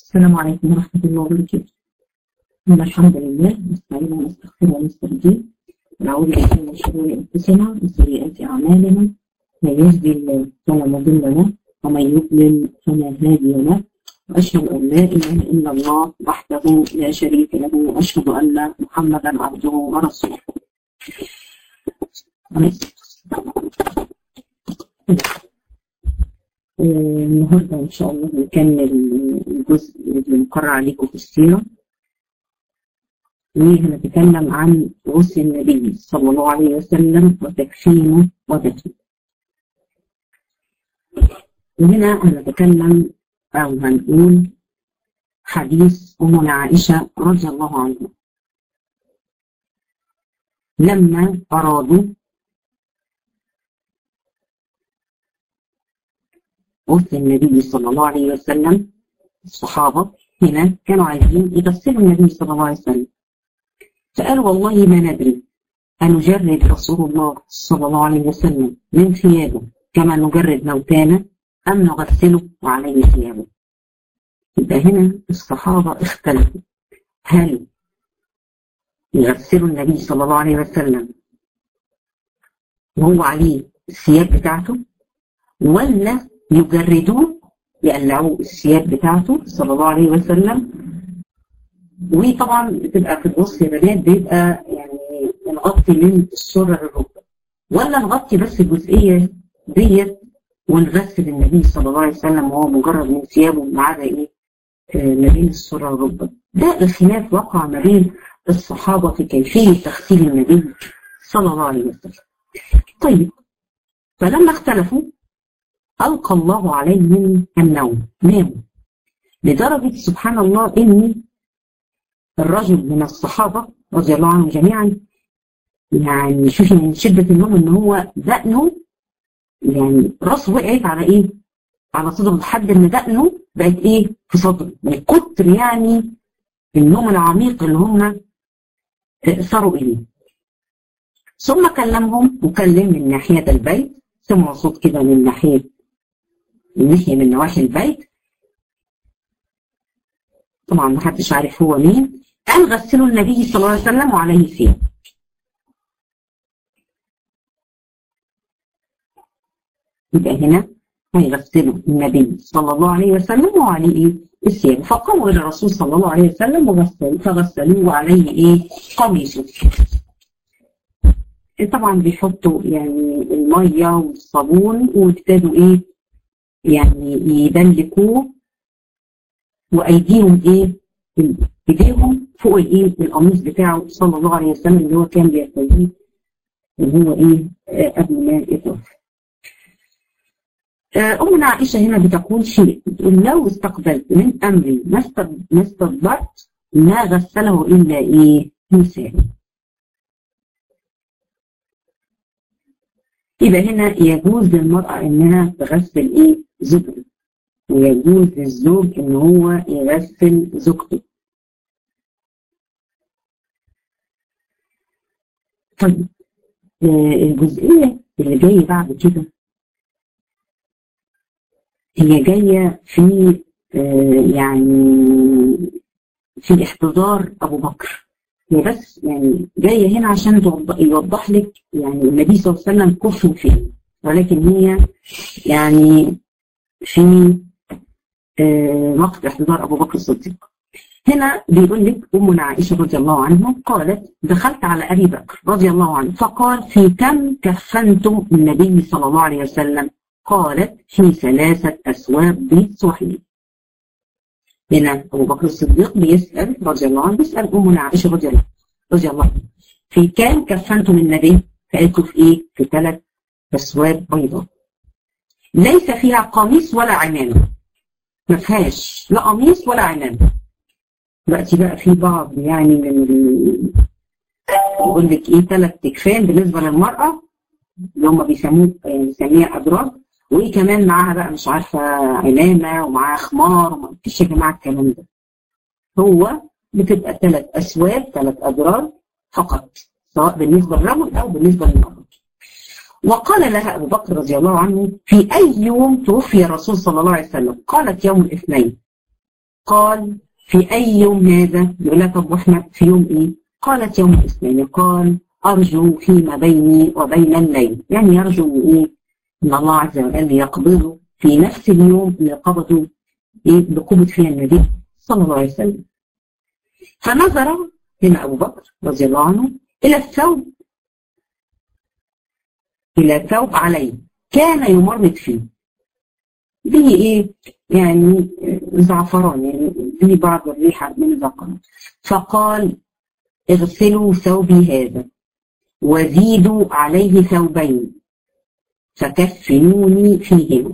السلام عليكم ورحمة الله وبركاته إن الحمد لله نستعين ونستغفر ونستهديه ونعوذ بالله من شرور أنفسنا وسيئات أعمالنا من يهدي الله فلا مضل له ومن يضلل فلا هادي له وأشهد أن لا إله إلا الله وحده لا شريك له وأشهد أن محمدا عبده ورسوله النهارده إن شاء الله نكمل الجزء اللي مقرر عليكم في السيرة وهنتكلم عن غسل النبي صلى الله عليه وسلم وتكفينه ودفنه وهنا هنتكلم أو هنقول حديث أمنا عائشة رضي الله عنها لما أرادوا غسل النبي صلى الله عليه وسلم الصحابة هنا كانوا عايزين يغسلوا النبي صلى الله عليه وسلم فقالوا والله ما ندري أنجرد رسول الله صلى الله عليه وسلم من ثيابه كما نجرد موتانا أم نغسله وعليه ثيابه يبقى هنا الصحابة اختلفوا هل يغسلوا النبي صلى الله عليه وسلم وهو عليه الثياب بتاعته ولا يجردوه يقلعوا الثياب بتاعته صلى الله عليه وسلم وطبعا بتبقى في الوصف يا بنات بيبقى يعني نغطي من السرة للركبة ولا نغطي بس الجزئية ديت ونغسل النبي صلى الله عليه وسلم وهو مجرد من ثيابه ما عدا ايه آه ما بين السرة والركبة ده الخلاف وقع ما بين الصحابة في كيفية تغسيل النبي صلى الله عليه وسلم طيب فلما اختلفوا ألقى الله عليهم النوم ناموا لدرجة سبحان الله إن الرجل من الصحابة رضي الله عنهم جميعا يعني شوفي من شدة النوم إن هو دقنه يعني راسه وقعت على إيه؟ على صدره لحد إن دقنه بقت إيه؟ في صدره من كتر يعني النوم العميق اللي هم صاروا إليه ثم كلمهم وكلم من ناحية البيت سمعوا صوت كده من ناحية من ناحية من نواحي البيت طبعا ما حدش عارف هو مين قال غسلوا النبي صلى الله عليه وسلم وعليه ثياب يبقى هنا هيغسلوا النبي صلى الله عليه وسلم وعليه ايه الثياب فقاموا الى الرسول صلى الله عليه وسلم وغسلوا فغسلوه وعليه ايه قميصه طبعا بيحطوا يعني الميه والصابون وابتدوا ايه يعني يدلكوه وايديهم ايه ايديهم فوق الايه القميص بتاعه صلى الله عليه وسلم اللي هو كان بيرتديه اللي هو ايه قبل ما يتوفى أمنا عائشة هنا بتقول شيء بتقول لو استقبلت من أمري ما استدبرت ما غسله إلا إيه لساني يبقى هنا يجوز للمرأة إنها تغسل إيه زوجها ويجوز للزوج إن هو يغسل زوجته طيب آه الجزئية اللي جاية بعد كده هي جاية في آه يعني في احتضار أبو بكر هي بس يعني جاية هنا عشان يوضح لك يعني النبي صلى الله عليه وسلم كفر فين ولكن هي يعني في آه وقت احتضار أبو بكر الصديق هنا بيقول لك أمنا عائشة رضي الله عنها قالت دخلت على أبي بكر رضي الله عنه فقال في كم كفنتم النبي صلى الله عليه وسلم قالت في ثلاثة أسواب بيت صحيح هنا أبو بكر الصديق بيسأل رضي الله عنه بيسأل أمنا عائشة رضي الله رضي الله عنها في كام كفنتم النبي؟ فقالت في إيه؟ في ثلاث أسواب بيضاء ليس فيها قميص ولا عمامة ما فيهاش لا قميص ولا عمامة دلوقتي بقى في بعض يعني من ال... يقول لك ايه ثلاث تكفان بالنسبه للمراه اللي هم بيسموه بيسميها ادراج وايه كمان معاها بقى مش عارفه عمامه ومعاها خمار وما فيش يا جماعه الكلام ده هو بتبقى ثلاث اسواب ثلاث ادراج فقط سواء بالنسبه للرجل او بالنسبه للمراه وقال لها ابو بكر رضي الله عنه في اي يوم توفي الرسول صلى الله عليه وسلم قالت يوم الاثنين قال في أي يوم هذا يقول لها طب وإحنا في يوم إيه قالت يوم الاثنين قال أرجو فيما بيني وبين الليل يعني يرجو إيه إن الله عز وجل يقبضه في نفس اليوم اللي قبضه إيه بقبض فيها النبي صلى الله عليه وسلم فنظر هنا أبو بكر رضي الله عنه إلى الثوب إلى ثوب عليه كان يمرض فيه به إيه يعني زعفران يعني به بعض الريحة من الزعفران فقال اغسلوا ثوبي هذا وزيدوا عليه ثوبين فكفنوني فيهما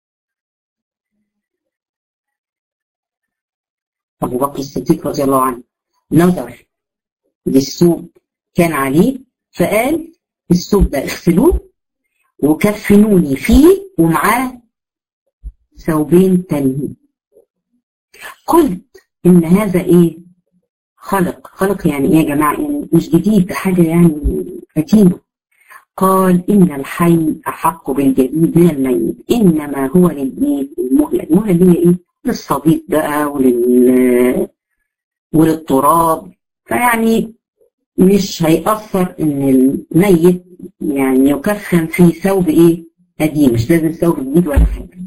أبو بكر الصديق رضي الله عنه نظر للثوب كان عليه فقال الثوب ده اغسلوه وكفنوني فيه ومعاه ثوبين تانيين قلت إن هذا إيه خلق خلق يعني إيه يا جماعة يعني مش جديد ده حاجة يعني قديمة قال إن الحي أحق بالجديد من الميت إنما هو للإيه المهلة المهلة اللي هي إيه للصديق بقى ولل وللتراب فيعني مش هيأثر إن الميت يعني يكفن في ثوب إيه قديم مش لازم ثوب جديد ولا حاجة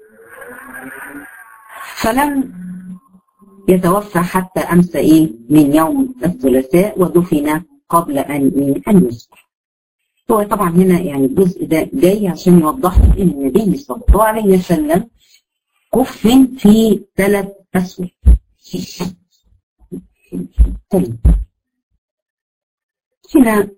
فلم يتوفى حتى أمس إيه من يوم الثلاثاء ودفن قبل أن إيه أن يصبح هو طبعا هنا يعني الجزء ده جاي عشان يوضح لك ان النبي صلى الله عليه وسلم كفن في ثلاث اسود طيب هنا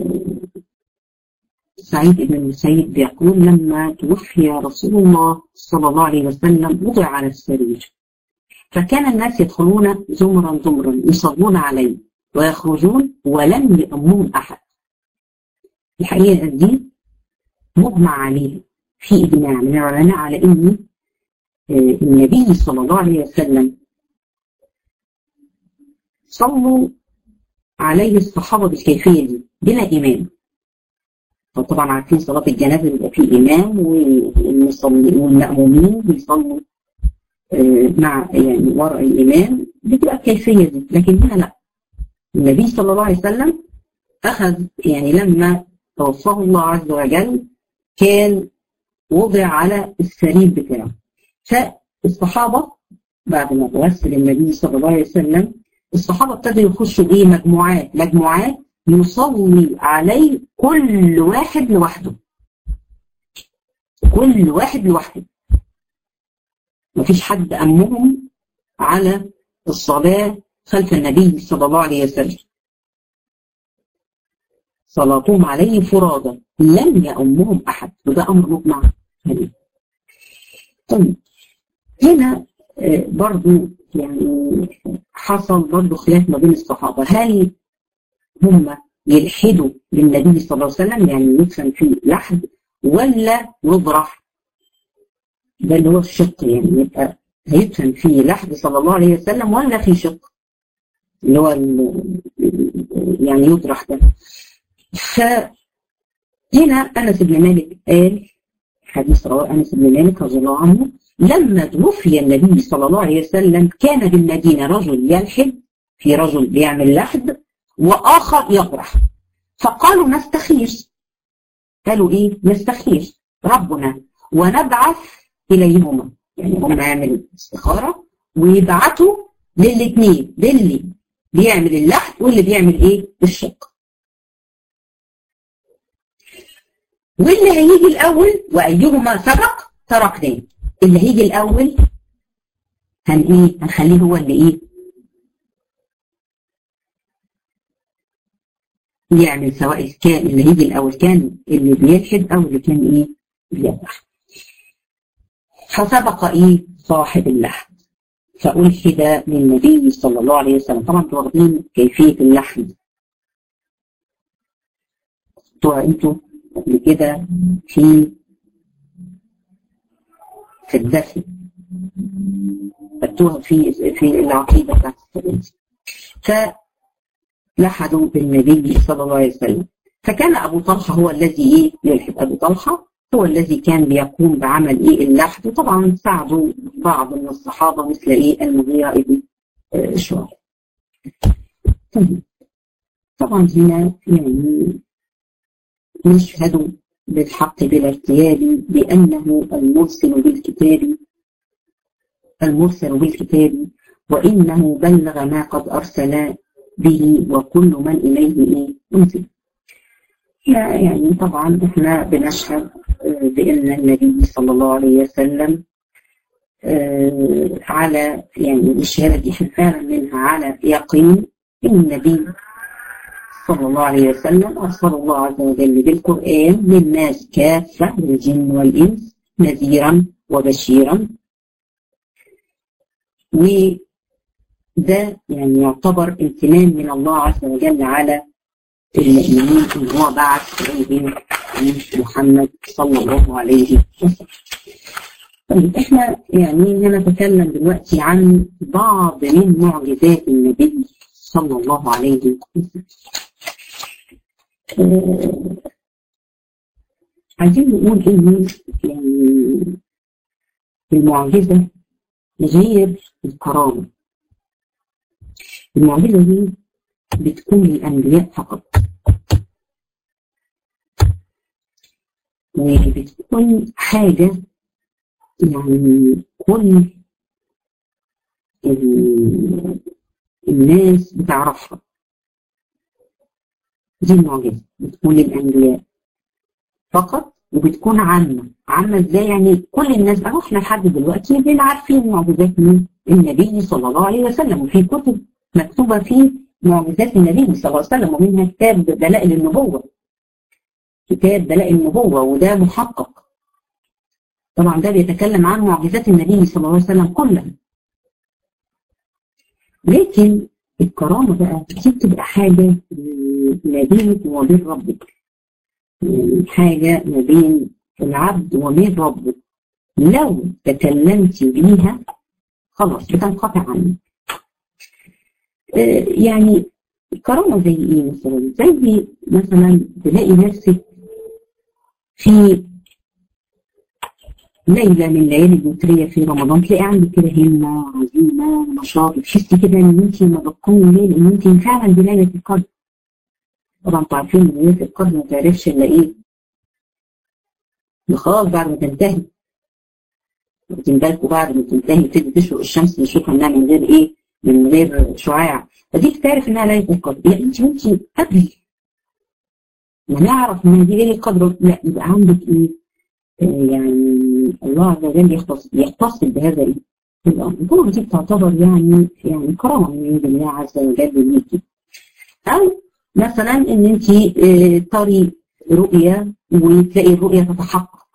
سعيد بن المسيب بيقول لما توفي رسول الله صلى الله عليه وسلم وضع على السرير فكان الناس يدخلون زمرا زمرا يصلون عليه ويخرجون ولم يأمهم أحد الحقيقة دي مجمع عليها في إجماع من العلماء على إن النبي صلى الله عليه وسلم صلوا عليه الصحابة بالكيفية دي بلا إمام طبعا عارفين صلاة الجنازة بيبقى فيه إمام والمصلين والمأمومين بيصلوا مع يعني وراء الإمام بتبقى الكيفية دي لكن هنا لا النبي صلى الله عليه وسلم أخذ يعني لما توفاه الله عز وجل كان وضع على السرير بتاعه فالصحابة بعد ما توسل النبي صلى الله عليه وسلم الصحابة ابتدوا يخشوا ايه مجموعات مجموعات يصلي عليه كل واحد لوحده كل واحد لوحده مفيش حد أمهم على الصلاة خلف النبي صلى الله عليه وسلم صلاتهم عليه فرادى لم يأمهم أحد وده أمر مجمع عليه طيب هنا برضو يعني حصل برضو خلاف ما بين الصحابة هل هم يلحدوا بالنبي صلى الله عليه وسلم يعني يدفن في لحد ولا يضرح ده اللي هو الشق يعني يبقى هيدفن في لحد صلى الله عليه وسلم ولا في شق اللي هو يعني يطرح ده فهنا انس بن مالك قال حديث رواه انس بن مالك رضي الله عنه لما توفي النبي صلى الله عليه وسلم كان بالمدينه رجل يلحد في رجل بيعمل لحد واخر يطرح فقالوا نستخير قالوا ايه نستخير ربنا ونبعث اليهما يعني هم يعمل استخاره ويبعتوا للاثنين للي بيعمل اللحد واللي بيعمل ايه الشق واللي هيجي الاول وايهما سبق تركناه اللي هيجي الاول هن ايه هنخليه هو اللي ايه يعمل سواء كان اللي هيجي الاول كان اللي بيلحد او اللي كان ايه بيذبح فسبق ايه صاحب اللحد فألحد للنبي صلى الله عليه وسلم طبعا انتوا واخدين كيفية اللحد انتوا انتوا قبل كده في في الدفن خدتوها في في العقيدة بتاعت الثلاثة فلحدوا بالنبي صلى الله عليه وسلم فكان أبو طلحة هو الذي إيه يلحد أبو طلحة هو الذي كان بيقوم بعمل ايه اللحد وطبعا ساعدوا بعض من الصحابه مثل ايه المغيره ابن شعيب. طيب طبعا هنا يعني نشهد بالحق بلا ارتياب بأنه المرسل بالكتاب المرسل بالكتاب وإنه بلغ ما قد أرسل به وكل من إليه إيه أنزل يعني طبعا احنا بنشهد بأن النبي صلى الله عليه وسلم على يعني الشهادة دي فعلا منها على يقين إن النبي صلى الله عليه وسلم أرسل الله عز وجل بالقرآن للناس كافة للجن والإنس نذيرا وبشيرا وده يعني يعتبر امتنان من الله عز وجل على المؤمنين ان هو بعث اليهم محمد صلى الله عليه وسلم. طيب احنا يعني هنتكلم دلوقتي عن بعض من معجزات النبي صلى الله عليه وسلم. آه عايزين نقول ان يعني المعجزه غير الكرامه. المعجزه دي بتكون للانبياء فقط. وبتكون حاجة يعني كل الناس بتعرفها دي المعجزة بتكون للأنبياء فقط وبتكون عامة عامة ازاي يعني كل الناس بقى احنا لحد دلوقتي بنبقى عارفين معجزات من النبي صلى الله عليه وسلم وفي كتب مكتوبة فيه معجزات النبي صلى الله عليه وسلم ومنها كتاب دلائل النبوة كتاب دلائل النبوة وده محقق طبعا ده بيتكلم عن معجزات النبي صلى الله عليه وسلم كلها لكن الكرامة بقى دي بتبقى حاجة ما بينك وبين ربك يعني حاجة ما بين العبد وبين ربك لو تكلمت بيها خلاص بتنقطع عنك آه يعني الكرامة زي ايه مثلا زي مثلا تلاقي نفسك في ليلة من الليالي الوترية في رمضان تلاقي عندك كده همة عزيمة نشاط تحسي كده ان انت لما بتقومي الليل ان انت فعلا دي ليلة القدر طبعا انتوا عارفين ان ليلة القدر ما تعرفش الا ايه خلاص بعد ما تنتهي واخدين بالكم بعد ما تنتهي تبتدي تشرق الشمس نشوفها انها من غير ايه من غير شعاع فدي تعرف انها ليله القدر يعني انت ممكن قبل ما نعرف ان دي ليله القدر لا يبقى عندك ايه آه يعني الله عز وجل يختص يختص بهذا ايه الامر دي بتعتبر يعني يعني كرامه من عند الله عز وجل ليكي او مثلا ان انت آه تري رؤيه وتلاقي الرؤيه تتحقق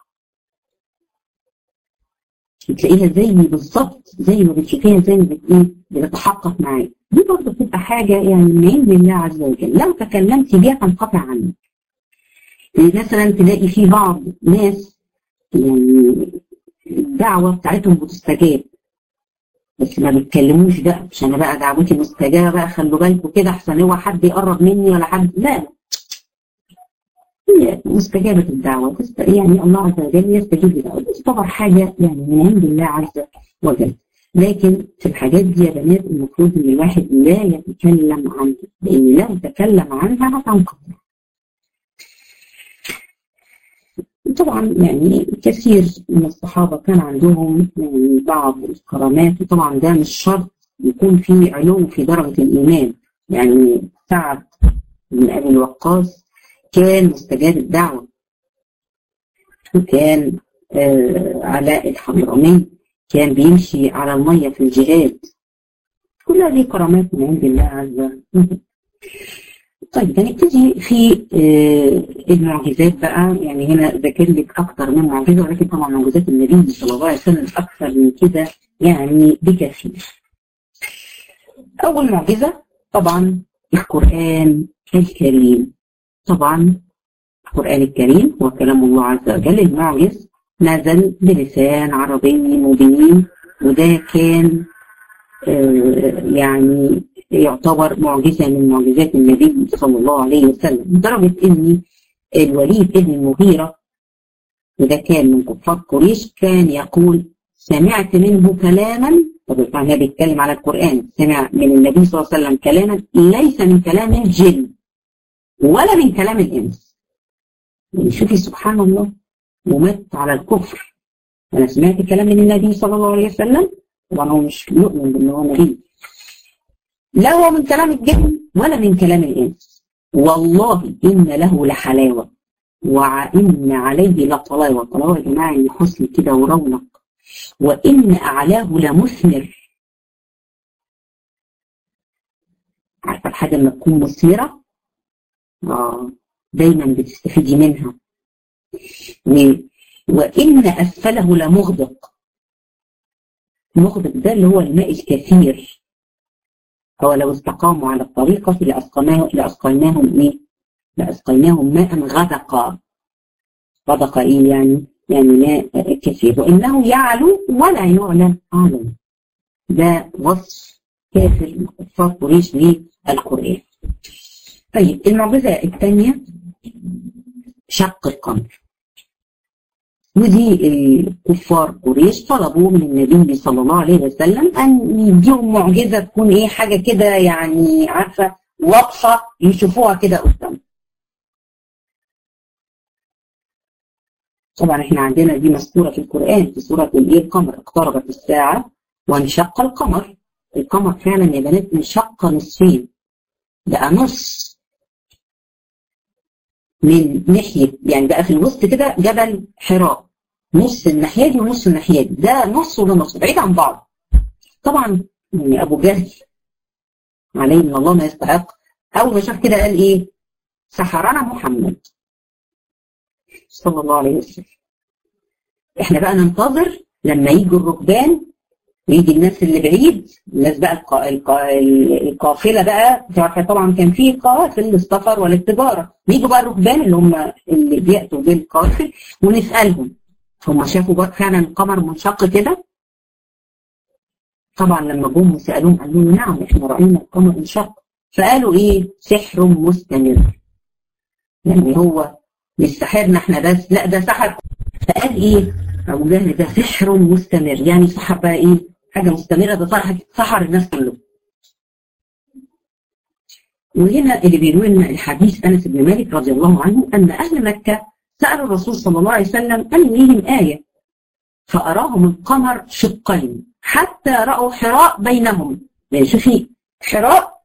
بتلاقيها زي بالظبط زي ما بتشوفيها زي ما بت بتتحقق معاك دي برضه بتبقى حاجه يعني من عند الله عز وجل لو تكلمت بيها تنقطع عنك يعني مثلا تلاقي في بعض ناس يعني الدعوه بتاعتهم بتستجاب بس ما بيتكلموش بقى مش انا بقى دعوتي مستجابه بقى خلوا بالكم كده احسن هو حد يقرب مني ولا حد لا هي مستجابة الدعوة يعني الله عز وجل يستجيب لدعوة دي تعتبر حاجة يعني من عند الله عز وجل لكن في الحاجات دي يا بنات المفروض ان الواحد لا يتكلم عنها لان لو تكلم عنها هتنقطع طبعا يعني كثير من الصحابة كان عندهم يعني بعض الكرامات وطبعا ده مش شرط يكون في علو في درجة الإيمان يعني سعد بن أبي الوقاص كان مستجاب الدعوة وكان آه علاء الحضرمي كان بيمشي على المية في الجهاد كلها دي كرامات من عند الله عز وجل طيب هنبتدي في آه المعجزات بقى يعني هنا ذاكر لك اكتر من معجزه ولكن طبعا معجزات النبي صلى الله عليه وسلم اكثر من كده يعني بكثير. اول معجزه طبعا القران الكريم طبعا القرآن الكريم هو كلام الله عز وجل المعجز نزل بلسان عربي مبين وده كان آه يعني يعتبر معجزة من معجزات النبي صلى الله عليه وسلم لدرجة ان الوليد بن المغيرة وده كان من كفار قريش كان يقول سمعت منه كلاما طب هنا بيتكلم على القرآن سمع من النبي صلى الله عليه وسلم كلاما ليس من كلام الجن ولا من كلام الإنس يعني شوفي سبحان الله ومات على الكفر أنا سمعت كلام من النبي صلى الله عليه وسلم طبعا هو مش يؤمن بأنه هو نبي لا هو من كلام الجن ولا من كلام الإنس والله إن له لحلاوة وإن عليه لطلاوة طلاوة يا جماعة يعني حسن كده ورونق وإن أعلاه لمثمر عارفة الحاجة لما تكون مثمرة آه دايما بتستفيدي منها و... وإن أسفله لمغدق المغدق ده اللي هو الماء الكثير هو لو استقاموا على الطريقة لأسقيناهم لأسقيناهم إيه؟ لأسقيناهم ماء غدقا غدق إيه يعني؟ يعني ماء كثير وإنه يعلو ولا يعلى أعلم ده وصف كافر من كفار قريش للقرآن طيب المعجزة الثانية شق القمر ودي كفار قريش طلبوا من النبي صلى الله عليه وسلم ان يديهم معجزه تكون ايه حاجه كده يعني عارفه واضحه يشوفوها كده قدام طبعا احنا عندنا دي مذكوره في القران في سوره الايه القمر اقتربت الساعه وانشق القمر القمر فعلا يا بنات انشق نصفين بقى نص من ناحيه يعني بقى في الوسط كده جبل حراء نص الناحيه دي ونص الناحيه دي ده نص وده نص بعيد عن بعض طبعا يعني ابو جهل عليه من الله ما يستحق اول ما شاف كده قال ايه سحرنا محمد صلى الله عليه وسلم احنا بقى ننتظر لما يجوا الركبان ويجي الناس اللي بعيد الناس بقى القا... القا... القافله بقى طبعا كان في قوافل للسفر وللتجاره يجوا بقى الركبان اللي هم اللي بياتوا بالقافل ونسالهم هم شافوا بقى فعلا القمر منشق كده طبعا لما جم وسالوهم قالوا له نعم احنا راينا القمر انشق فقالوا ايه سحر مستمر يعني هو مش سحرنا احنا بس لا ده سحر فقال ايه ابو جهل ده سحر مستمر يعني سحر بقى ايه حاجه مستمره ده سحر سحر الناس كلهم وهنا اللي بيروي لنا الحديث انس بن مالك رضي الله عنه ان اهل مكه سالوا الرسول صلى الله عليه وسلم ان يريهم ايه فاراهم القمر شقين حتى راوا حراء بينهم يعني شوفي حراء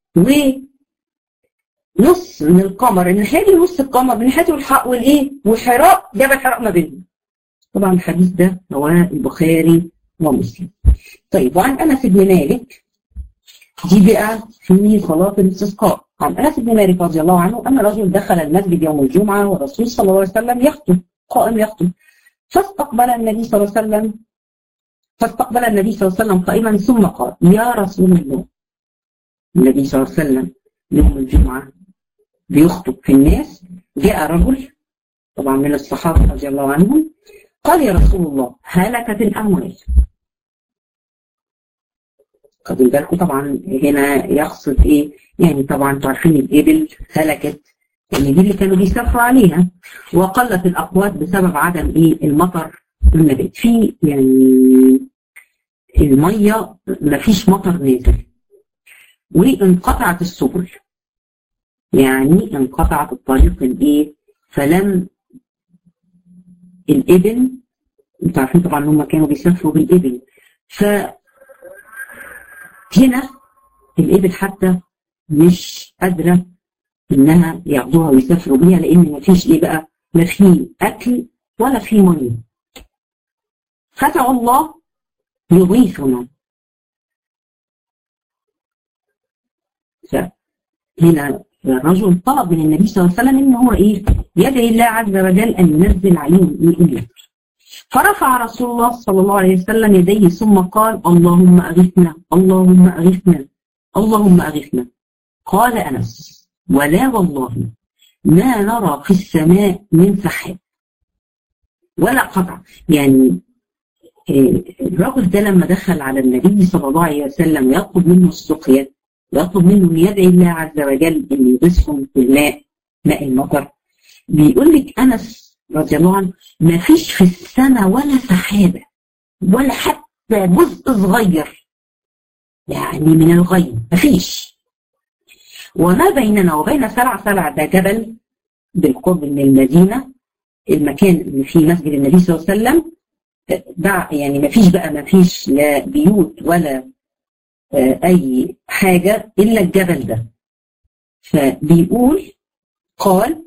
ونص من القمر الناحيه دي نص القمر من ناحيه الحق والايه وحراء جبل حراء ما بينهم طبعا الحديث ده رواه البخاري ومسلم طيب وعن انس بن مالك دي بقى في صلاه الاستسقاء عن انس بن مالك رضي الله عنه ان رجل دخل المسجد يوم الجمعه والرسول صلى الله عليه وسلم يخطب قائم يخطب فاستقبل النبي صلى الله عليه وسلم فاستقبل النبي صلى الله عليه وسلم قائما ثم قال يا رسول الله النبي صلى الله عليه وسلم يوم الجمعه بيخطب في الناس جاء رجل طبعا من الصحابه رضي الله عنهم قال يا رسول الله هلكت الاموال خدوا بالكم طبعا هنا يقصد ايه يعني طبعا انتوا عارفين الابل هلكت يعني دي اللي كانوا بيسافروا عليها وقلت الاقوات بسبب عدم ايه المطر والنبات في يعني الميه ما فيش مطر نازل وانقطعت السبل يعني انقطعت الطريق الايه فلم الابل انتوا عارفين طبعا هم كانوا بيسافروا بالابل ف هنا الابل حتى مش قادره انها ياخدوها ويسافروا بيها لان مفيش ايه بقى لا في اكل ولا في ميه فدعوا الله يغيثنا فهنا الرجل طلب من النبي صلى الله عليه وسلم ان هو ايه يدعي الله عز وجل ان ينزل عليهم ايه المطر فرفع رسول الله صلى الله عليه وسلم يديه ثم قال اللهم اغثنا اللهم اغثنا اللهم اغثنا قال انس ولا والله ما نرى في السماء من سحاب ولا قطع يعني الرجل ده لما دخل على النبي صلى الله عليه وسلم يطلب منه السقيا يطلب منه ان يدعي الله عز وجل ان يغيثهم بالماء ماء المطر بيقول لك انس رضي الله عنه ما فيش في السماء ولا سحابة ولا حتى جزء صغير يعني من الغيب ما فيش وما بيننا وبين سلع سلع ده جبل بالقرب من المدينة المكان اللي فيه مسجد النبي صلى الله عليه وسلم ده يعني ما فيش بقى ما فيش لا بيوت ولا أي حاجة إلا الجبل ده فبيقول قال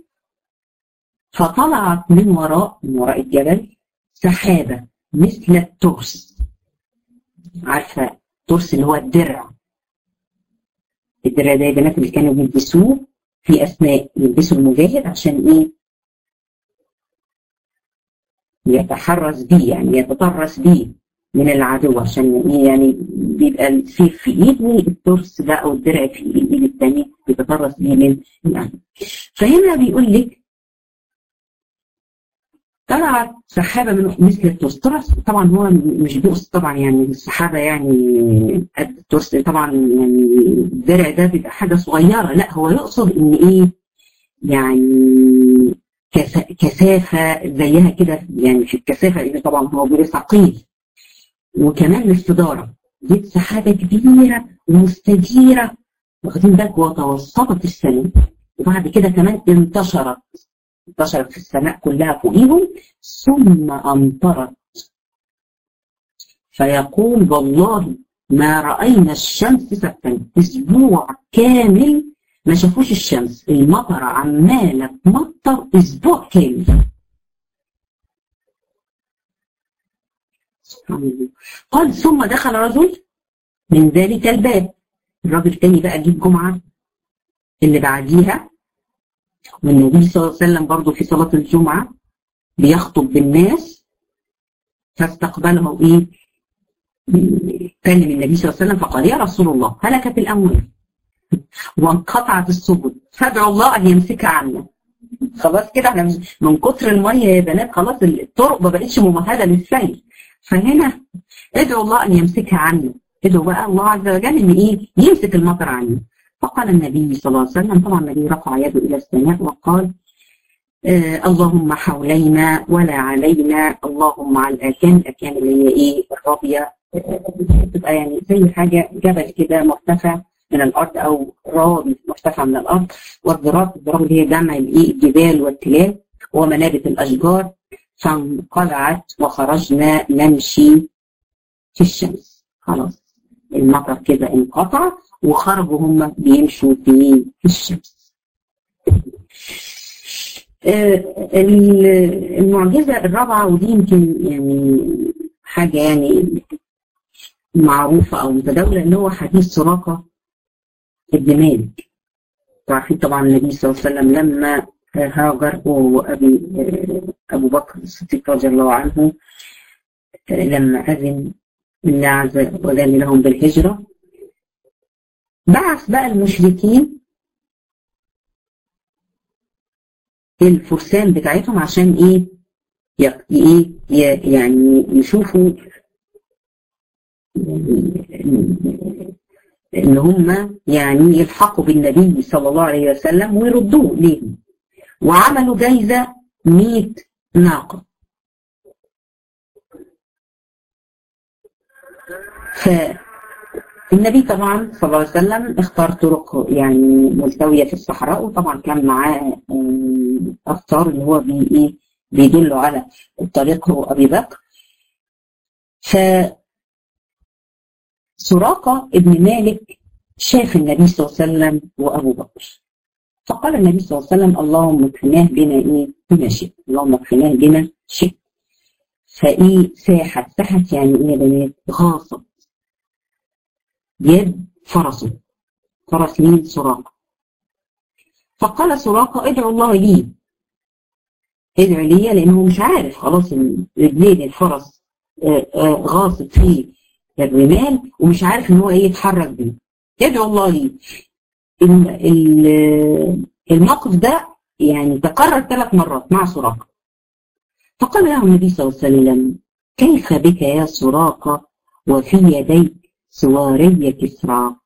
فطلعت من وراء من وراء الجبل سحابة مثل الترس عارفة الترس اللي هو الدرع الدرع ده يا بنات اللي كانوا بيلبسوه في أثناء يلبسوا المجاهد عشان إيه يتحرز بيه يعني يتطرس بيه من العدو عشان ايه يعني بيبقى السيف في ايد والترس ده او الدرع في الايد الثاني بيتطرس بيه من العدو فهنا بيقول لك طلعت سحابه من مثل الترس ترس طبعا هو مش بيقصد طبعا يعني السحابه يعني قد الترس طبعا يعني الدرع ده بيبقى حاجه صغيره لا هو يقصد ان ايه يعني كثافه زيها كده يعني في الكثافه اللي طبعا هو بيقول ثقيل وكمان الاستداره دي سحابه كبيره ومستديره واخدين بالك وتوسطت السماء وبعد كده كمان انتشرت انتشرت في السماء كلها فوقيهم ثم امطرت فيقول والله ما راينا الشمس سكتا اسبوع كامل ما شافوش الشمس المطر عماله تمطر اسبوع كامل سبحان الله قال ثم دخل رجل من ذلك الباب الراجل التاني بقى جه الجمعه اللي بعديها والنبي صلى الله عليه وسلم برضه في صلاه الجمعه بيخطب بالناس فاستقبله ايه؟ كلم النبي صلى الله عليه وسلم فقال يا رسول الله هلكت الاموال وانقطعت السبل فادعوا الله ان يمسكها عنا خلاص كده احنا من كتر الميه يا بنات خلاص الطرق ما بقتش ممهده للسير فهنا ادعوا الله ان يمسكها عنا ادعوا بقى الله عز وجل ان ايه يمسك المطر عنا فقال النبي صلى الله عليه وسلم طبعا النبي رفع يده الى السماء وقال آه اللهم حولينا ولا علينا اللهم على الاكان الاكان اللي هي ايه الرابيه تبقى آه يعني زي حاجه جبل كده مرتفع من الارض او رابي مرتفع من الارض والضراب الضراب اللي هي جمع الايه الجبال والتلال ومنابت الاشجار فانقلعت وخرجنا نمشي في الشمس خلاص المطر كده انقطع وخرجوا هم بيمشوا في الشمس المعجزة الرابعة ودي يمكن يعني حاجة يعني معروفة أو متداولة اللي هو حديث سراقة ابن مالك عارفين طبعا النبي صلى الله عليه وسلم لما هاجر وأبي أبو بكر الصديق رضي الله عنه لما أذن الله عز وجل لهم بالهجرة بعث بقى المشركين الفرسان بتاعتهم عشان ايه ايه يعني يشوفوا ان هم يعني يلحقوا بالنبي صلى الله عليه وسلم ويردوه ليهم وعملوا جايزة 100 ناقة فالنبي طبعا صلى الله عليه وسلم اختار طرق يعني ملتوية في الصحراء وطبعا كان معاه أفطار اللي هو بي إيه بيدلوا على الطريق هو أبي بكر ف سراقة ابن مالك شاف النبي صلى الله عليه وسلم وأبو بكر فقال النبي صلى الله عليه وسلم اللهم اكفناه بنا ايه بما شئت اللهم اكفناه بما شئت فايه ساحت ساحت يعني ايه يا بنات غاصت يد فرسه فرس مين سراقه فقال سراقه ادعو الله لي ادعو لي لانه مش عارف خلاص رجلين الفرس غاصت في الرمال ومش عارف ان هو ايه يتحرك بيه ادعو الله لي الموقف ده يعني تكرر ثلاث مرات مع سراقة فقال له النبي صلى الله عليه وسلم كيف بك يا سراقة وفي يديك سواري كسرى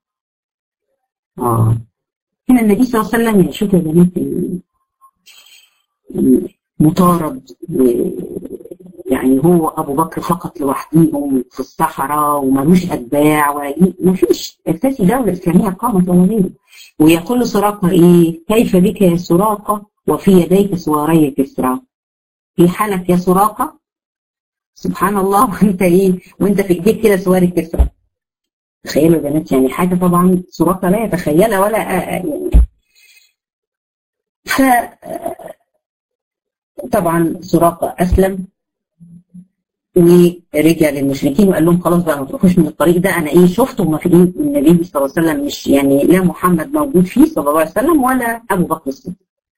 آه هنا النبي صلى الله عليه وسلم يعني شوف يا بنات مطارد يعني هو ابو بكر فقط لوحدهم في الصحراء وملوش اتباع ولا ما فيش اساسي دوله اسلاميه قامت ولا غيره ويقول سراقه ايه كيف بك يا سراقه وفي يديك سواري كسرى في حالك يا سراقه سبحان الله وانت ايه وانت في ايديك كده سواري كسرى تخيلوا يا بنات يعني حاجه طبعا سراقه لا يتخيلها ولا يعني ف طبعا سراقه اسلم ورجع للمشركين وقال لهم خلاص بقى ما تروحوش من الطريق ده انا ايه شفت هم في النبي صلى الله عليه وسلم مش يعني لا محمد موجود فيه صلى الله عليه وسلم ولا ابو بكر الصديق.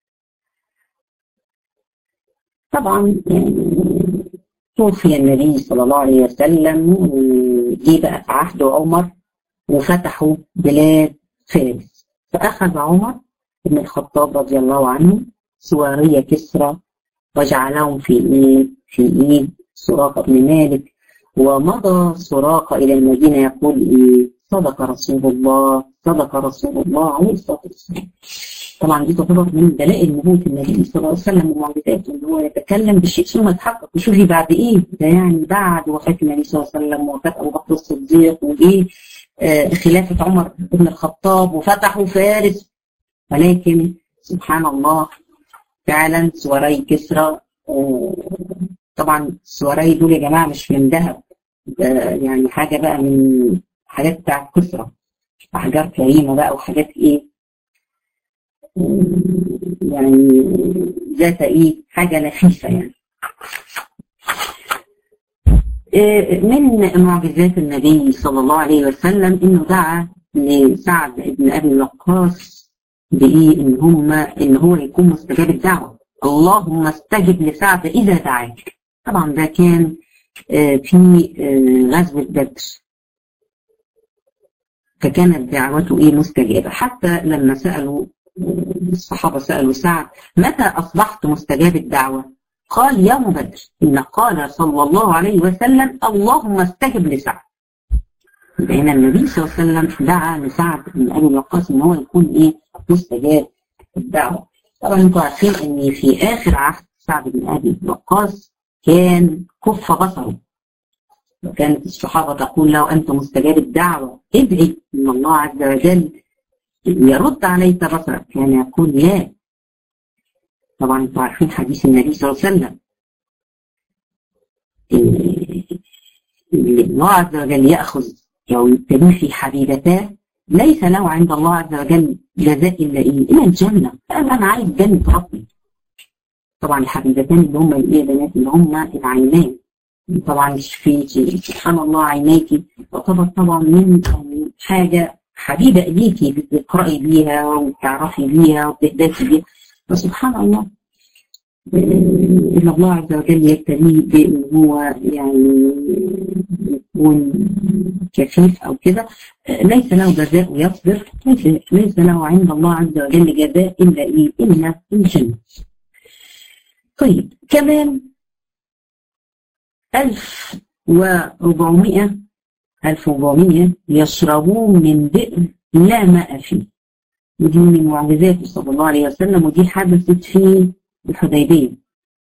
طبعا يعني توفي النبي صلى الله عليه وسلم وجي بقى في عهد عمر وفتحوا بلاد فارس فاخذ عمر بن الخطاب رضي الله عنه سواري كسرى وجعلهم في ايه في ايد سراقة بن مالك ومضى سراقة إلى المدينة يقول إيه صدق رسول الله صدق رسول الله عليه الصلاة والسلام طبعا دي تعتبر من دلائل نبوة النبي صلى الله عليه وسلم ومعجزاته ان هو يتكلم بالشيء ثم يتحقق وشوفي بعد ايه ده يعني بعد وفاة النبي صلى الله عليه وسلم ووفاة ابو بكر الصديق وايه آه خلافة عمر بن الخطاب وفتحوا فارس ولكن سبحان الله فعلا سواري كسرى آه طبعا السواري دول يا جماعه مش من ذهب يعني حاجه بقى من حاجات بتاعت كسرى احجار كريمه بقى وحاجات ايه يعني ذات ايه حاجه نفيسه يعني من معجزات النبي صلى الله عليه وسلم انه دعا لسعد بن ابي وقاص بايه ان هم ان هو يكون مستجاب الدعوه اللهم استجب لسعد اذا دعاك طبعا ده كان في غزوة بدر فكانت دعوته ايه مستجابة حتى لما سألوا الصحابة سألوا سعد متى أصبحت مستجاب الدعوة قال يوم بدر إن قال صلى الله عليه وسلم اللهم استجب لسعد لأن النبي صلى الله عليه وسلم دعا لسعد بن أبي وقاص إن هو يكون إيه مستجاب الدعوة طبعا انتوا عارفين إن في آخر عهد سعد بن أبي وقاص كان كف بصره وكانت الصحابة تقول له أنت مستجاب الدعوة ادعي إن الله عز وجل يرد عليك بصرك كان يقول لا طبعا انتوا عارفين حديث النبي صلى الله عليه وسلم الله عز وجل يأخذ أو يبتليه في حبيبتاه ليس له عند الله عز وجل جزاء إلا إيه؟ إلا الجنة فقال أنا عايز جنة ربي طبعا الحبيبتان اللي هم الايه بنات اللي هم العينان طبعا في سبحان الله عينيكي تعتبر طبعا من حاجه حبيبه اليكي بتقراي بيها وبتعرفي بيها وبتهدفي بيها فسبحان الله ان الله عز وجل يبتليه بان هو يعني يكون كفيف او كده ليس له جزاء ويصبر ليس له عند الله عز وجل جزاء الا ايه؟ الا الجنه. طيب كمان 1400 1400 يشربون من بئر لا ماء فيه ودي من معجزاته صلى الله عليه وسلم ودي حدثت في الحديبية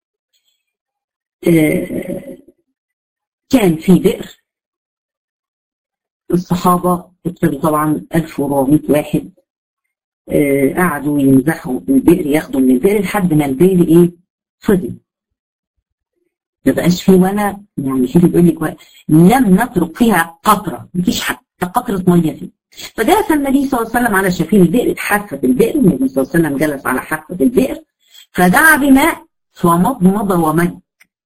آه كان في بئر الصحابة ابتدوا طبعا 1400 واحد آه قعدوا ينزحوا البئر ياخدوا من البئر لحد ما البئر ايه فضي ما بقاش فيه ولا يعني شوفي بيقول لك لم نترك فيها قطره مفيش حتى قطره ميه فيه فجلس النبي صلى الله عليه وسلم على شفير البئر حافه البئر النبي صلى الله عليه وسلم جلس على حافه البئر فدعا بماء فمضمض ومد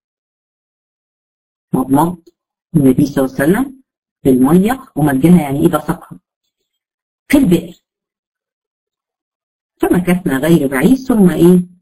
مضمض النبي صلى الله عليه وسلم بالميه ومجها يعني ايه بصقها في البئر فمكثنا غير بعيد ثم ايه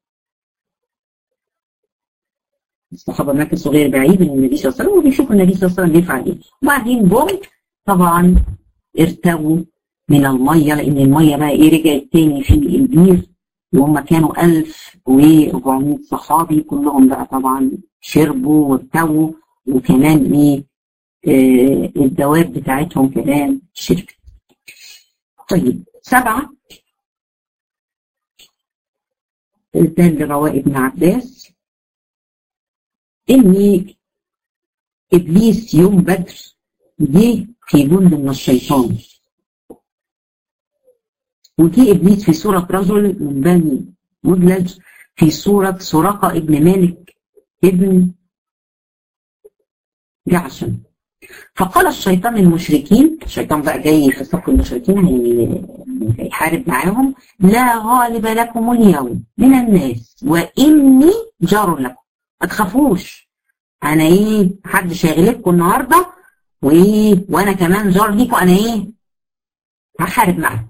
الصحابه مكثوا غير بعيد من النبي صلى الله عليه وسلم وبيشوفوا النبي صلى الله عليه وسلم بيفعل ايه وبعدين جم طبعا ارتووا من الميه لان الميه بقى ايه رجعت تاني في البير وهم كانوا 1400 صحابي كلهم بقى طبعا شربوا وارتووا وكمان ايه آه الدواب بتاعتهم كمان شربت. طيب سبعه ده اللي رواه ابن عباس ان ابليس يوم بدر جه في جند من الشيطان وجه ابليس في صوره رجل من بني مدلج في صوره سراقه ابن مالك ابن جعشم فقال الشيطان للمشركين الشيطان بقى جاي في صف المشركين هيحارب معاهم لا غالب لكم اليوم من الناس واني جار لكم ما تخافوش انا ايه حد شاغلكم النهارده وايه وانا كمان جار ليكم انا ايه هحارب معاكم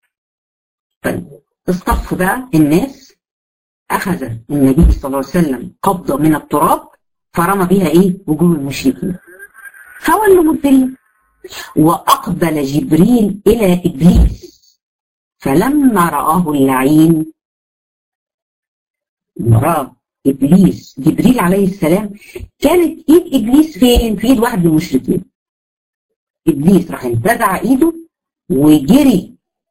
اصطف بقى الناس اخذ النبي صلى الله عليه وسلم قبضه من التراب فرمى بها ايه وجوه المشركين فولوا مدبرين واقبل جبريل الى ابليس فلما رآه اللعين رآه ابليس جبريل عليه السلام كانت ايد ابليس فين؟ في ايد واحد من المشركين ابليس راح انتزع ايده وجري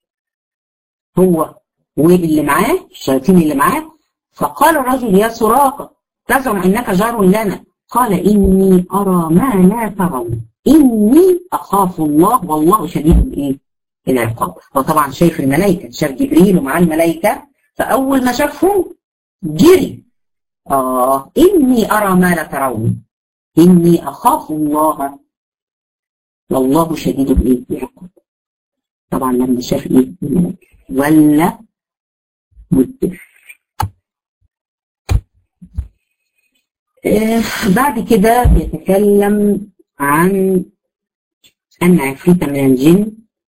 هو واللي معاه الشياطين اللي معاه فقال الرجل يا سراقه تزعم انك جار لنا قال اني ارى ما لا ترون اني اخاف الله والله شديد الايه؟ العقاب هو طبعا شايف الملائكه شاف جبريل ومعاه الملائكه فاول ما شافهم جري اه اني ارى ما لا ترون اني اخاف الله والله شديد الايه؟ العقاب طبعا لما شاف ايه؟ الملائكه ولا مدبر آه بعد كده يتكلم عن أن عفريت من الجن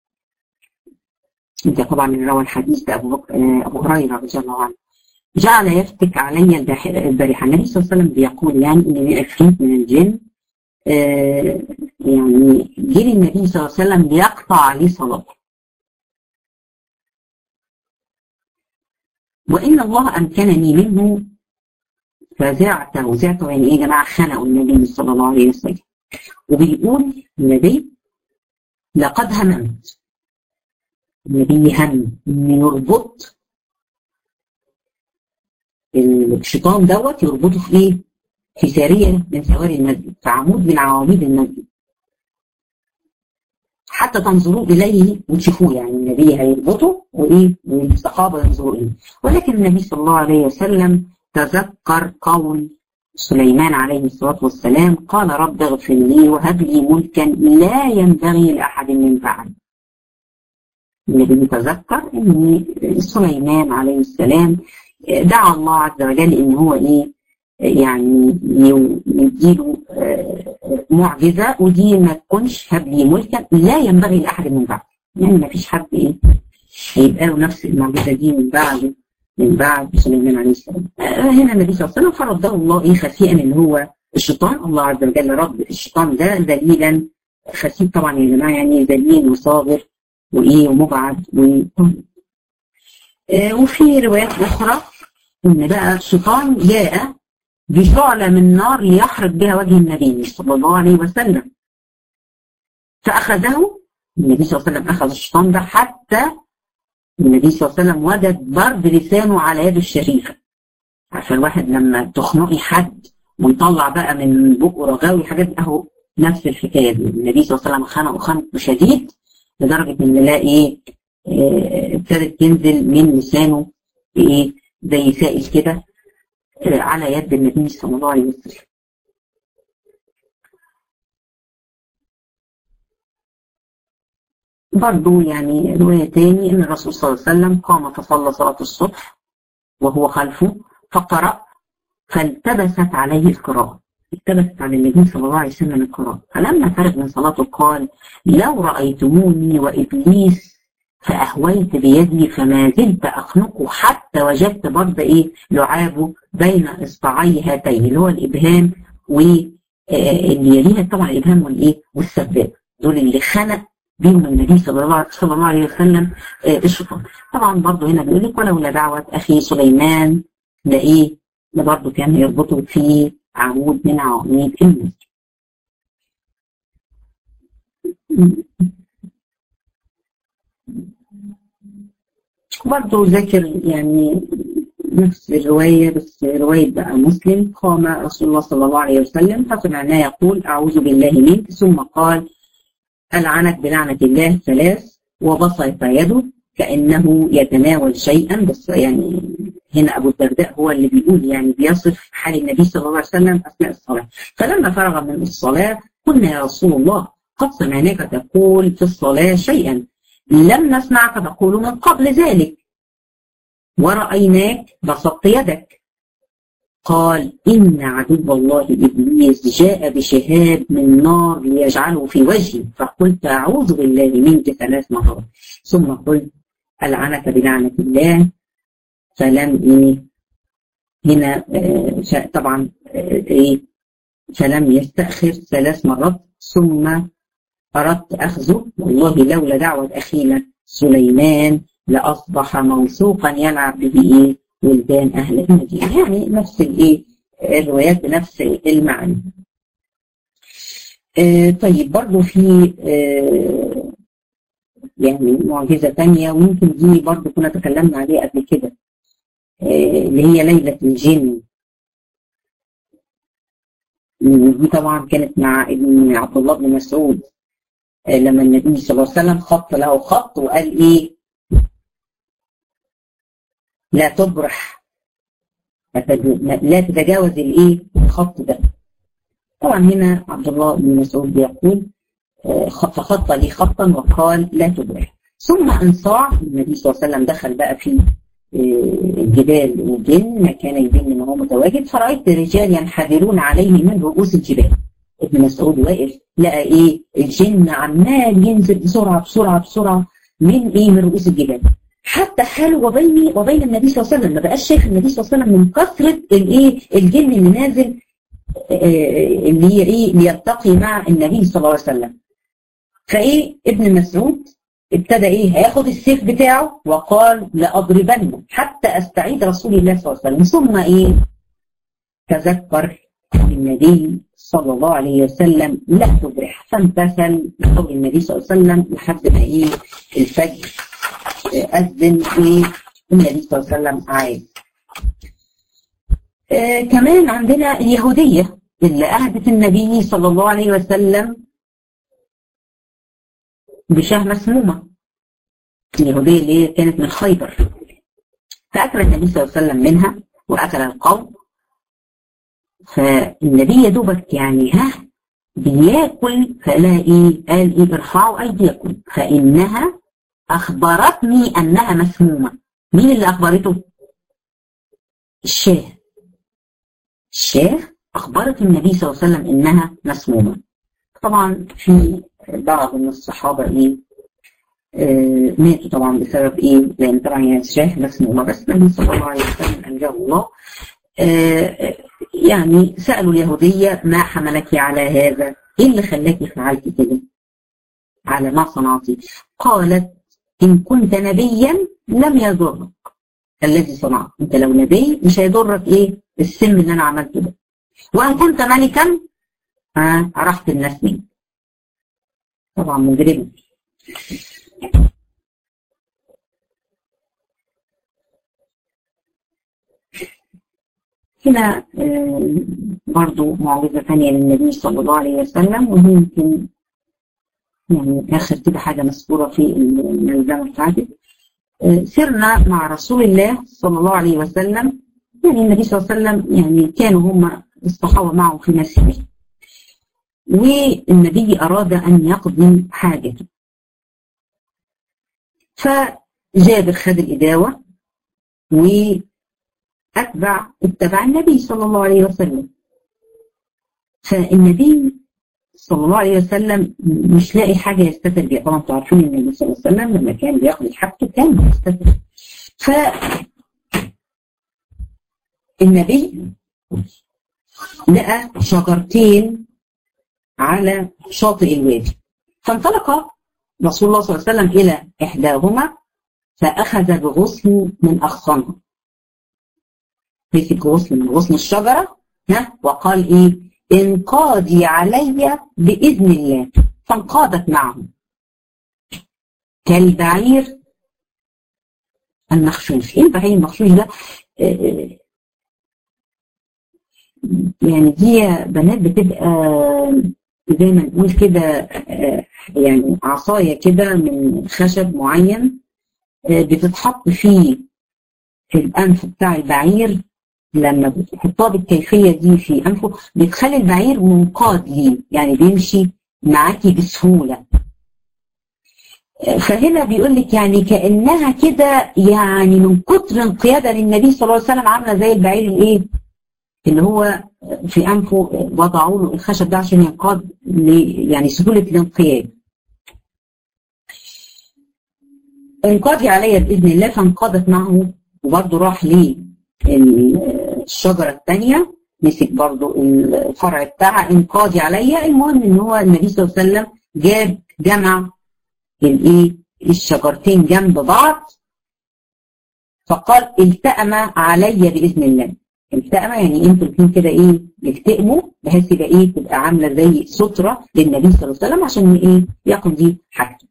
ده طبعا من روى الحديث ده أبو, أبو هريرة رضي الله عنه جعل يفتك علي البارحة النبي صلى الله عليه وسلم بيقول يعني إن عفريت من الجن آه يعني جه النبي صلى الله عليه وسلم ليقطع عليه صلاته وإن الله أمكنني منه فزعت وزعت يعني ايه يا جماعه خنقوا النبي صلى الله عليه وسلم وبيقول النبي لقد هممت النبي هم ان يربط الشيطان دوت يربطه في ايه؟ في ساريه من سواري المسجد في عمود من عواميد المسجد حتى تنظروا اليه وتشوفوه يعني النبي هيربطه وايه والصحابه ينظروا اليه ولكن النبي صلى الله عليه وسلم تذكر قول سليمان عليه الصلاة والسلام قال رب اغفر لي وهب لي ملكا لا ينبغي لأحد من بعد النبي تذكر ان سليمان عليه السلام دعا الله عز وجل ان هو ايه يعني يديله معجزة ودي ما تكونش هب لي ملكا لا ينبغي لأحد من بعد يعني ما فيش حد ايه هيبقى له نفس المعجزة دي من بعده من بعد سليمان عليه السلام هنا النبي صلى الله عليه وسلم فرده الله ايه خفيئا ان هو الشيطان الله عز وجل رب الشيطان ده دليلا خفيف طبعا يا جماعه يعني دليل وصابر وايه ومبعد و آه وفي روايات اخرى ان بقى الشيطان جاء بشعلة من نار ليحرق بها وجه النبي صلى الله عليه وسلم فأخذه النبي صلى الله عليه وسلم أخذ الشيطان ده حتى النبي صلى الله عليه وسلم وجد ضرب لسانه على يده الشريفه عشان الواحد لما تخنقي حد ويطلع بقى من بقه رغاوي حاجات اهو نفس الحكايه دي النبي صلى الله عليه وسلم خنقه خنق شديد لدرجه ان نلاقي ايه ابتدت تنزل من لسانه ايه زي سائل كده على يد النبي صلى الله عليه وسلم برضو يعني رواية تاني إن الرسول صلى الله عليه وسلم قام فصلى صلاة الصبح وهو خلفه فقرأ فالتبست عليه القراءة التبست على النبي صلى الله عليه وسلم القراءة فلما فرغ من صلاته قال لو رأيتموني وإبليس فأهويت بيدي فما زلت أخنقه حتى وجدت برضه إيه لعابه بين إصبعي هاتين اللي هو الإبهام واللي يليها طبعا الإبهام والإيه والسباب دول اللي خنق بيهم النبي صلى الله صلى الله عليه وسلم الشيطان طبعا برضه هنا بيقول لك ولولا دعوة أخي سليمان ده إيه ده برضه كان يربطه في عمود من عواميد المسجد برضه ذاكر يعني نفس الرواية بس رواية بقى مسلم قام رسول الله صلى الله عليه وسلم فسمعناه يقول أعوذ بالله منك ثم قال ألعنك بلعنة الله ثلاث وبسط يده كأنه يتناول شيئا بس يعني هنا أبو الدرداء هو اللي بيقول يعني بيصف حال النبي صلى الله عليه وسلم أثناء الصلاة فلما فرغ من الصلاة قلنا يا رسول الله قد سمعناك تقول في الصلاة شيئا لم نسمعك تقول من قبل ذلك ورأيناك بسطت يدك قال إن عدو الله إبليس جاء بشهاب من نار ليجعله في وجهي فقلت أعوذ بالله منك ثلاث مرات ثم قلت ألعنك بلعنة الله فلم إيه هنا آه طبعا آه إيه فلم يستأخر ثلاث مرات ثم أردت أخذه والله لولا دعوة أخينا سليمان لأصبح موثوقا يلعب به إيه ولدان أهل المدينة يعني نفس الإيه الروايات بنفس المعنى آه طيب برضو في آه يعني معجزة تانية ويمكن دي برضو كنا تكلمنا عليها قبل كده آه اللي هي ليلة الجن دي طبعا كانت مع ابن عبد الله بن مسعود لما النبي صلى الله عليه وسلم خط له خط وقال ايه لا تبرح لا تتجاوز الايه الخط ده طبعا هنا عبد الله بن مسعود بيقول فخط لي خطا وقال لا تبرح ثم انصاع النبي صلى الله عليه وسلم دخل بقى في الجبال والجن مكان الجن ما هو متواجد فرأيت رجال ينحدرون عليه من رؤوس الجبال ابن مسعود واقف لقى ايه الجن عمال ينزل بسرعه بسرعه بسرعه من ايه من رؤوس الجبال حتى حاله وبيني وبين النبي صلى الله عليه وسلم ما بقاش شايف النبي صلى الله عليه وسلم من كثره الايه الجن اللي نازل اللي هي ايه ليلتقي مع النبي صلى الله عليه وسلم فايه ابن مسعود ابتدى ايه هياخد السيف بتاعه وقال لاضربنه حتى استعيد رسول الله صلى الله عليه وسلم ثم ايه تذكر النبي صلى الله عليه وسلم لا تبرح فامتثل لقول النبي صلى الله عليه وسلم لحد ما ايه الفجر اذن والنبي صلى الله عليه وسلم عاد آه كمان عندنا اليهوديه اللي اهدت النبي صلى الله عليه وسلم بشاه مسمومه اليهوديه اللي هي كانت من خيبر فاكل النبي صلى الله عليه وسلم منها واكل القوم فالنبي يا دوبك يعني ها بياكل فلا ايه قال ايه ارفعوا ايديكم فانها اخبرتني انها مسمومه مين اللي اخبرته الشاه الشاه اخبرت النبي صلى الله عليه وسلم انها مسمومه طبعا في بعض من الصحابه ايه آه ماتوا طبعا بسبب ايه لان طبعا هي الشاه مسمومه بس النبي صلى الله عليه وسلم انجاه الله آه يعني سألوا اليهودية ما حملك على هذا ايه اللي خلاك فعلت كده على ما صنعتي قالت ان كنت نبيا لم يضرك الذي صنعت انت لو نبي مش هيضرك ايه السم اللي انا عملته ده وان كنت ملكا آه عرفت الناس منك طبعا مجرمه هنا برضو معجزة ثانية للنبي صلى الله عليه وسلم وهي يمكن يعني آخر كده حاجة مذكورة في الملزمة بتاعتي سرنا مع رسول الله صلى الله عليه وسلم يعني النبي صلى الله عليه وسلم يعني كانوا هم الصحابة معه في مسجده والنبي أراد أن يقضي حاجته فجابر خد الإداوة و أتبع اتبع النبي صلى الله عليه وسلم فالنبي صلى الله عليه وسلم مش لاقي حاجة يستتر بيها طبعا انتوا عارفين النبي صلى الله عليه وسلم لما كان بياخد حاجته كان يستتر ف النبي لقى شجرتين على شاطئ الوادي فانطلق رسول الله صلى الله عليه وسلم إلى إحداهما فأخذ بغصن من أغصانها مسك غصن من غصن الشجرة ها وقال إيه انقادي علي بإذن الله فانقادت معه كالبعير المخشوش ايه البعير المخشوش ده يعني دي بنات بتبقى زي ما نقول كده يعني عصايه كده من خشب معين بتتحط فيه في الانف بتاع البعير لما بتحطها بالكيفيه دي في انفه بتخلي البعير منقاد ليه يعني بيمشي معاكي بسهوله فهنا بيقول لك يعني كانها كده يعني من كتر انقيادها للنبي صلى الله عليه وسلم عامله زي البعير الايه اللي هو في انفه وضعوا له الخشب ده عشان ينقاد يعني سهوله الانقياد انقادي عليا باذن الله فانقادت معه وبرضه راح للشجره الثانيه مسك برضه الفرع بتاعها انقادي عليا المهم ان هو النبي صلى الله عليه وسلم جاب جمع الايه الشجرتين جنب بعض فقال التأم علي باذن الله التأم يعني انتوا الاثنين كده ايه يلتئموا بحيث يبقى ايه تبقى عامله زي ستره للنبي صلى الله عليه وسلم عشان ايه يقضي حاجته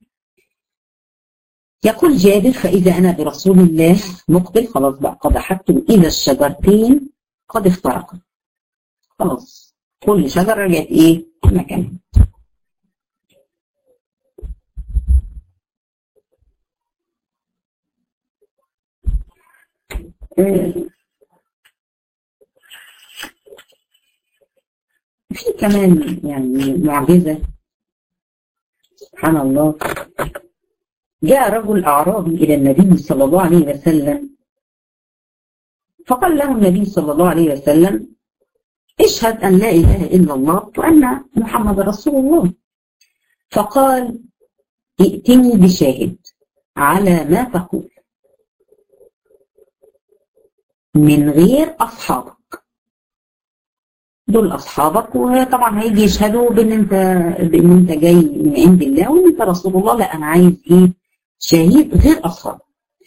يقول جابر فإذا أنا برسول الله مقبل خلاص بقى قد حكتم إذا الشجرتين قد افترقا خلاص كل شجرة رجعت إيه مكانها في كمان يعني معجزة سبحان الله جاء رجل أعرابي إلى النبي صلى الله عليه وسلم فقال له النبي صلى الله عليه وسلم اشهد أن لا إله إلا الله وأن محمد رسول الله فقال ائتني بشاهد على ما تقول من غير أصحابك دول أصحابك وطبعا هيجي يشهدوا بأن أنت بأن أنت جاي من عند الله وأن أنت رسول الله لا أنا عايز إيه شهيد غير أصحاب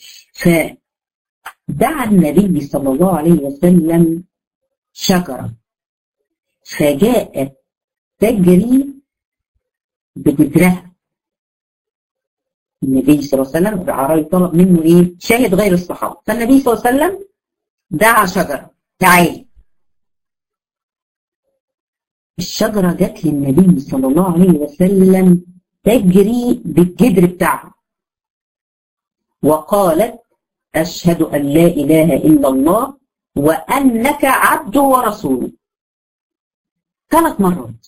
فدعا النبي صلى الله عليه وسلم شجرة فجاءت تجري بجدرها النبي صلى الله عليه وسلم الأعرابي طلب منه إيه شاهد غير الصحابة فالنبي صلى الله عليه وسلم دعا شجرة تعالي الشجرة جت للنبي صلى الله عليه وسلم تجري بالجدر بتاعها وقالت أشهد أن لا إله إلا الله وأنك عبده ورسوله ثلاث مرات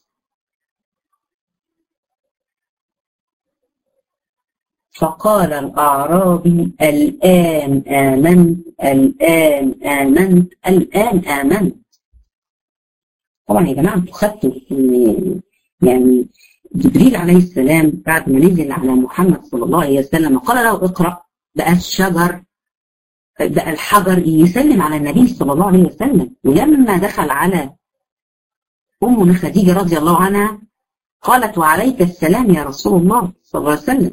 فقال الأعرابي الآن آمنت الآن آمنت الآن آمنت طبعا يا جماعة انتوا خدتوا يعني جبريل عليه السلام بعد ما نزل على محمد صلى الله عليه وسلم قال له اقرأ بقى الشجر بقى الحجر يسلم على النبي صلى الله عليه وسلم ولما دخل على أمنا خديجة رضي الله عنها قالت وعليك السلام يا رسول الله صلى الله عليه وسلم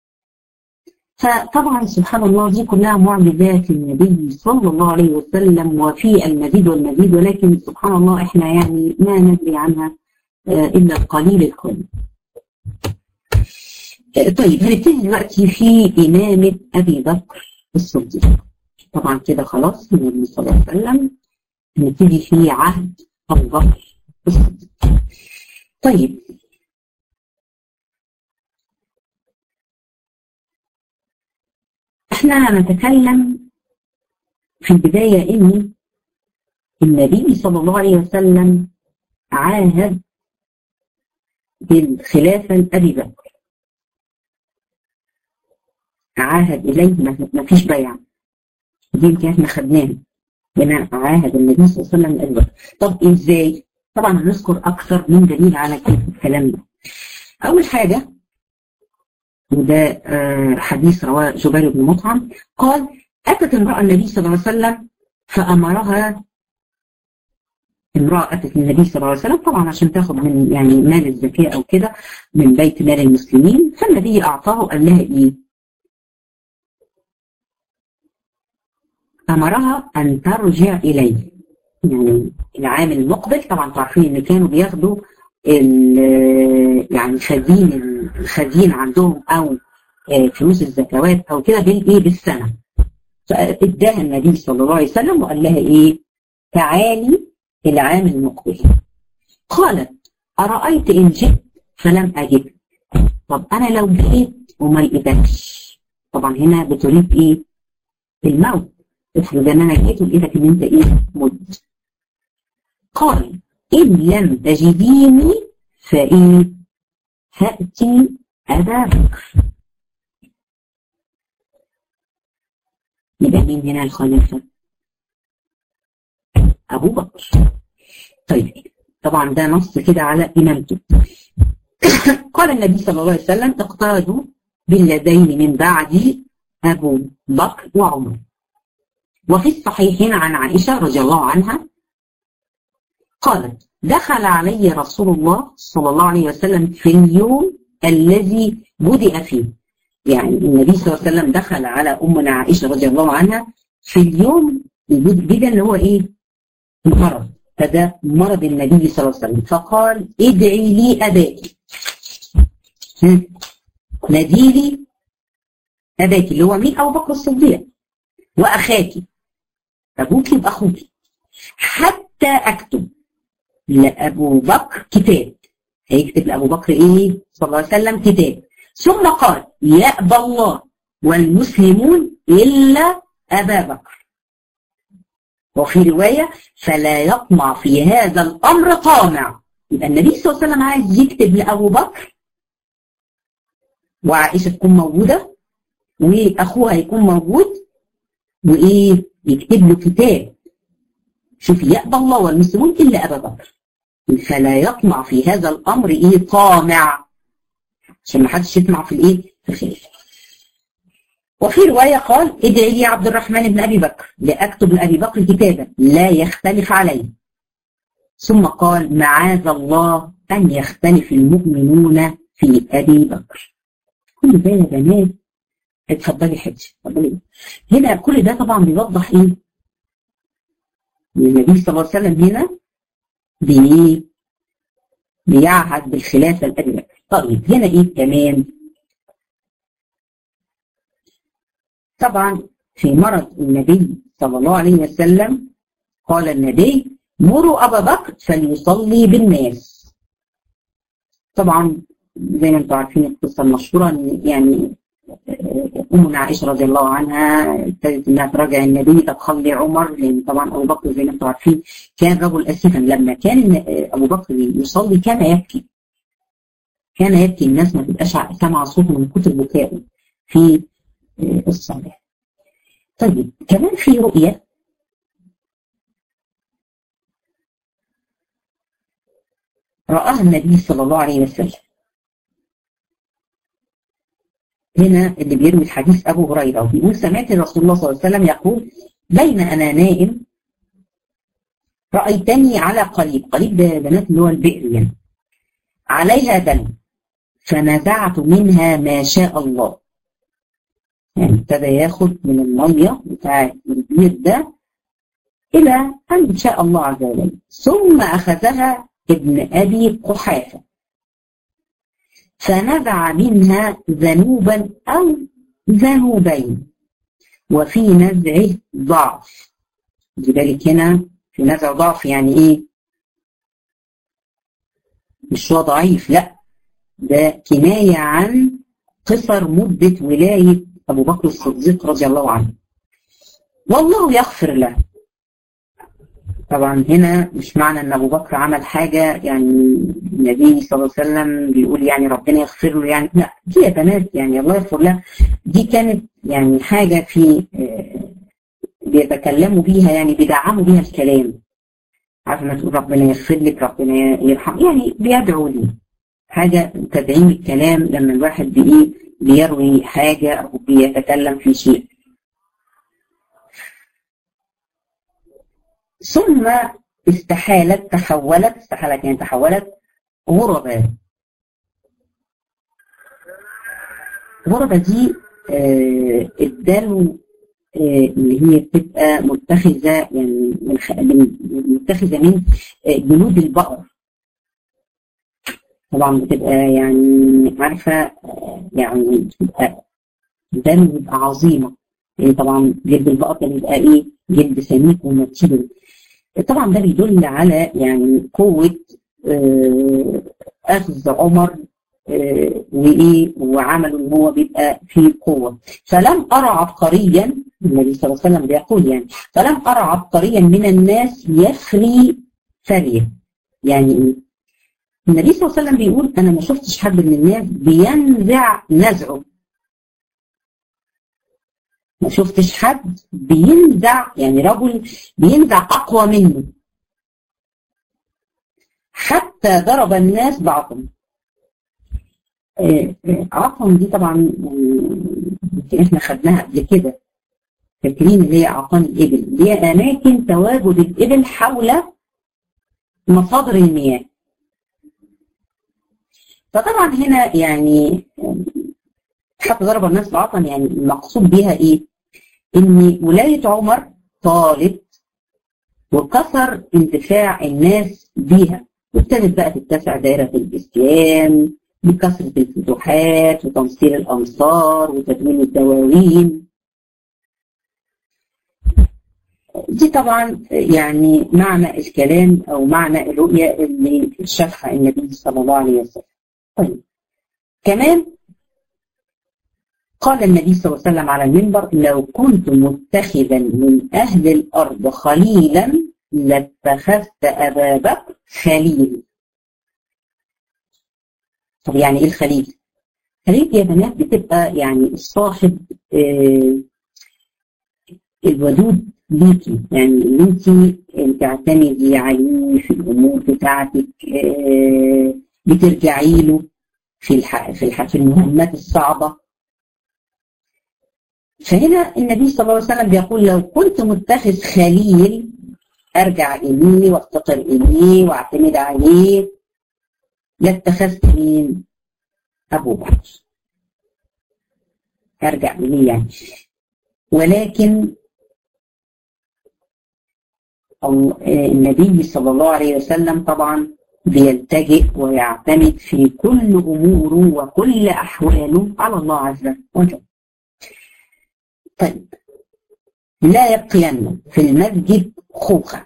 فطبعا سبحان الله دي كلها معجزات النبي صلى الله عليه وسلم وفي المزيد والمزيد ولكن سبحان الله احنا يعني ما ندري عنها الا القليل القليل. طيب هنبتدي دلوقتي في إمامة أبي بكر الصديق. طبعا كده خلاص النبي صلى الله عليه وسلم هنبتدي في عهد أبو بكر الصديق. طيب احنا نتكلم في البداية ان النبي صلى الله عليه وسلم عاهد بالخلافة لأبي بكر عاهد إليه ما فيش بيع دي يمكن احنا خدناها بناء عاهد النبي صلى الله عليه وسلم لأبي بكر طب ازاي؟ طبعا هنذكر أكثر من دليل على الكلام ده أول حاجة وده حديث رواه جبير بن مطعم قال أتت امرأة النبي صلى الله عليه وسلم فأمرها امرأة أتت النبي صلى الله عليه وسلم طبعا عشان تاخد من يعني مال الزكاة أو كده من بيت مال المسلمين فالنبي أعطاه قال لها إيه؟ أمرها أن ترجع إليه يعني العام المقبل طبعا تعرفين إن كانوا بياخدوا يعني خزين الخزين عندهم او فلوس الزكوات او كده بالايه بالسنه فاداها النبي صلى الله عليه وسلم وقال لها ايه تعالي العام المقبل قالت أرأيت إن جئت فلم أجد طب أنا لو جئت وما لقيتكش طبعا هنا بتريد إيه الموت افرض ان انا جيت ولقيتك ان انت ايه مت قال ان لم تجديني فايه فاتي ابا بكر يبقى مين هنا الخليفه ابو بكر طيب طبعا ده نص كده على امامته قال النبي صلى الله عليه وسلم اقتادوا بالذين من بعد ابو بكر وعمر وفي الصحيحين عن عائشة رضي الله عنها قالت دخل علي رسول الله صلى الله عليه وسلم في اليوم الذي بدأ فيه يعني النبي صلى الله عليه وسلم دخل على أمنا عائشة رضي الله عنها في اليوم بدأ اللي هو إيه المرض فده مرض النبي صلى الله عليه وسلم فقال ادعي لي أباك نادي لي أباك اللي هو مين أبو بكر الصديق وأخاك أبوك يبقى أخوك حتى أكتب لأبو بكر كتاب هيكتب لأبو بكر إيه صلى الله عليه وسلم كتاب ثم قال يأبى الله والمسلمون إلا أبا بكر وفي رواية فلا يطمع في هذا الأمر طامع يبقى النبي صلى الله عليه وسلم عايز يكتب لأبو بكر وعائشة تكون موجودة وأخوها يكون موجود وإيه يكتب له كتاب شوف يأبى الله والمسلمون إلا أبا بكر فلا يطمع في هذا الأمر إيه طامع عشان ما حدش يطمع في الإيه في الخير وفي رواية قال ادعي لي عبد الرحمن بن أبي بكر لأكتب لأبي بكر كتابا لا يختلف عليه ثم قال معاذ الله أن يختلف المؤمنون في أبي بكر كل ده يا بنات اتفضلي حج اتفضلي هنا كل ده طبعا بيوضح ايه النبي صلى الله عليه وسلم هنا بي بيعهد بالخلافه لابي بكر طيب هنا ايه كمان طبعا في مرض النبي صلى الله عليه وسلم قال النبي مروا ابا بكر فليصلي بالناس طبعا زي ما انتم عارفين القصه المشهوره يعني أمنا عائشة رضي الله عنها ابتدت إنها تراجع النبي طب خلي عمر لأن طبعا أبو بكر زي ما أنتم عارفين كان رجل أسفا لما كان أبو بكر يصلي كان يبكي كان يبكي الناس ما تبقاش سامعة صوته من كتر بكائه في الصلاة طيب كمان في رؤية رآها النبي صلى الله عليه وسلم هنا اللي بيروي الحديث ابو هريره وبيقول سمعت رسول الله صلى الله عليه وسلم يقول بين انا نائم رايتني على قريب قريب ده بنات اللي هو البئر يعني عليها دم فنزعت منها ما شاء الله يعني ابتدى ياخد من الميه بتاع البير ده الى ان شاء الله عز وجل ثم اخذها ابن ابي قحافه فنزع منها ذنوبا أو ذنوبين وفي نزعه ضعف لذلك هنا في نزع ضعف يعني ايه مش هو ضعيف لا ده كناية عن قصر مدة ولاية أبو بكر الصديق رضي الله عنه والله يغفر له طبعا هنا مش معنى ان ابو بكر عمل حاجه يعني النبي صلى الله عليه وسلم بيقول يعني ربنا يغفر له يعني لا دي يا بنات يعني الله يغفر لها دي كانت يعني حاجه في بيتكلموا بيها يعني بيدعموا بيها الكلام عارف ما تقول ربنا يغفر لك ربنا يرحم يعني بيدعوا لي حاجه تدعيم الكلام لما الواحد بايه بيروي حاجه او بيتكلم في شيء ثم استحالت تحولت استحالت يعني تحولت غربة غربة دي آه اداله آه اللي هي بتبقى متخذة يعني من متخذة من آه جلود البقر طبعا بتبقى يعني عارفة يعني بتبقى دم بتبقى عظيمة يعني طبعا جلد البقر يبقى ايه جلد سميك ومتين طبعا ده بيدل على يعني قوة آه أخذ عمر آه وإيه وعمله إن هو بيبقى فيه قوة فلم أرى عبقريا النبي صلى الله عليه وسلم بيقول يعني فلم أرى عبقريا من الناس يخلي ثريه يعني إيه؟ النبي صلى الله عليه وسلم بيقول أنا ما شفتش حد من الناس بينزع نزعه ما شفتش حد بينزع يعني رجل بينزع أقوى منه حتى ضرب الناس بعضهم عقم دي طبعا يمكن احنا خدناها قبل كده فاكرين اللي هي اعقام الابل اللي هي اماكن تواجد الابل حول مصادر المياه فطبعا هنا يعني حتى ضرب الناس بعضا يعني المقصود بيها ايه؟ ان ولايه عمر طالت وكثر انتفاع الناس بيها وابتدت بقى تتسع دائره الاسلام بكثره الفتوحات وتمصير الامصار وتدوين الدواوين دي طبعا يعني معنى الكلام او معنى الرؤيه اللي شافها النبي صلى الله عليه وسلم. طيب كمان قال النبي صلى الله عليه وسلم على المنبر لو كنت متخذا من اهل الارض خليلا لاتخذت ابا بكر خليل. طب يعني ايه الخليل؟ خليل يا بنات بتبقى يعني الصاحب آه الودود ليكي يعني اللي انت تعتمدي عليه في الامور بتاعتك آه بترجعي له في الح... في, الح... في المهمات الصعبه فهنا النبي صلى الله عليه وسلم بيقول لو كنت متخذ خليل ارجع اليه وافتقر اليه واعتمد عليه لاتخذت مين؟ ابو بكر ارجع اليه يعني ولكن النبي صلى الله عليه وسلم طبعا بيلتجئ ويعتمد في كل اموره وكل احواله على الله عز وجل. طيب لا يبقين في المسجد خوخه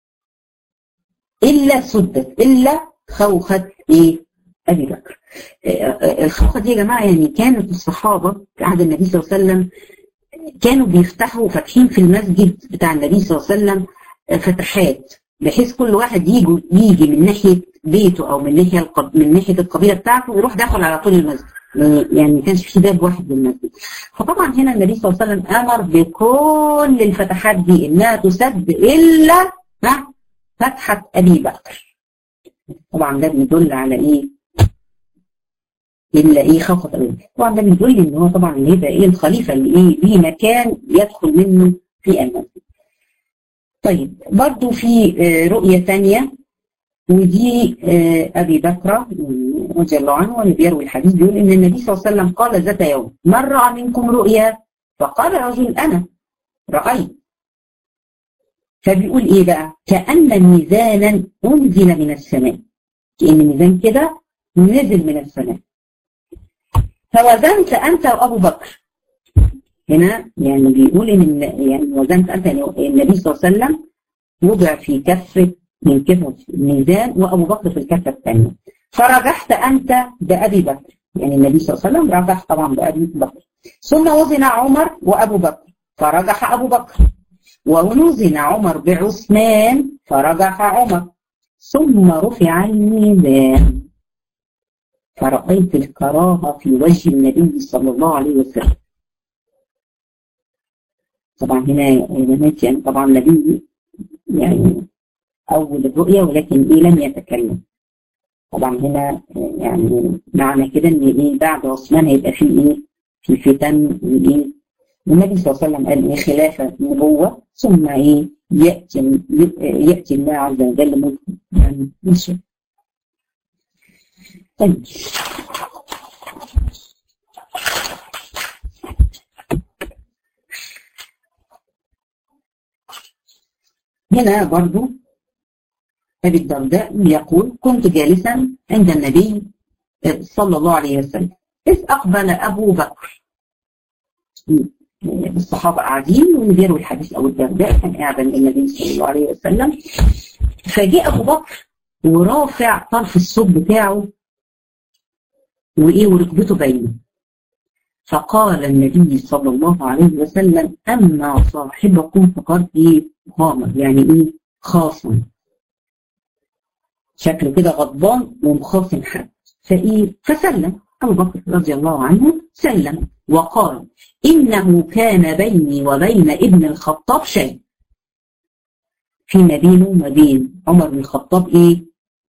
الا سدت الا خوخه ايه؟ ابي بكر. الخوخه دي يا جماعه يعني كانت الصحابه في عهد النبي صلى الله عليه وسلم كانوا بيفتحوا فاتحين في المسجد بتاع النبي صلى الله عليه وسلم فتحات بحيث كل واحد يجي يجي من ناحيه بيته او من ناحيه القب... من ناحيه القبيله بتاعته ويروح داخل على طول المسجد يعني ما كانش في باب واحد للمسجد فطبعا هنا النبي صلى الله عليه وسلم امر بكل الفتحات دي انها تسد الا فتحه ابي بكر طبعا ده بيدل على ايه؟ الا ايه خوفة ابي بكر طبعا ده بيدل ان هو طبعا اللي يبقى ايه الخليفه اللي ايه ليه مكان يدخل منه في المسجد طيب برضو في رؤية ثانية ودي أبي بكر رضي الله عنه اللي بيروي الحديث بيقول إن النبي صلى الله عليه وسلم قال ذات يوم من رأى منكم رؤيا فقال رجل أنا رأيت فبيقول إيه بقى كأن ميزانا أنزل من السماء كأن ميزان كده نزل من السماء فوزنت أنت وأبو بكر هنا يعني بيقول ان يعني وزنت انت النبي صلى الله عليه وسلم وضع في كفه من كفه الميزان وابو بكر في الكفه الثانيه فرجحت انت بابي بكر يعني النبي صلى الله عليه وسلم رجح طبعا بابي بكر ثم وزن عمر وابو بكر فرجح ابو بكر ووزن عمر بعثمان فرجح عمر ثم رفع الميزان فرأيت الكراهة في وجه النبي صلى الله عليه وسلم طبعا هنا يا بنات يعني طبعا النبي يعني أول الرؤية ولكن إيه لم يتكلم طبعا هنا يعني معنى كده إن إيه بعد عثمان هيبقى في إيه في فتن وإيه والنبي صلى الله عليه وسلم قال إيه خلافة نبوة ثم إيه يأتي يأتي الله عز وجل ملك يعني ماشي طيب هنا برضو أبي الدرداء يقول كنت جالسا عند النبي صلى الله عليه وسلم إذ أقبل أبو بكر الصحابة قاعدين وبيروي الحديث أو الدرداء كان قاعد عند النبي صلى الله عليه وسلم فجاء أبو بكر ورافع طرف الصوت بتاعه وإيه وركبته باينة فقال النبي صلى الله عليه وسلم أما صاحبكم فقد إيه غامر يعني إيه خاصم شكله كده غضبان ومخاصم حد فإيه فسلم أبو بكر رضي الله عنه سلم وقال إنه كان بيني وبين ابن الخطاب شيء في ما بينه وما بين عمر بن الخطاب إيه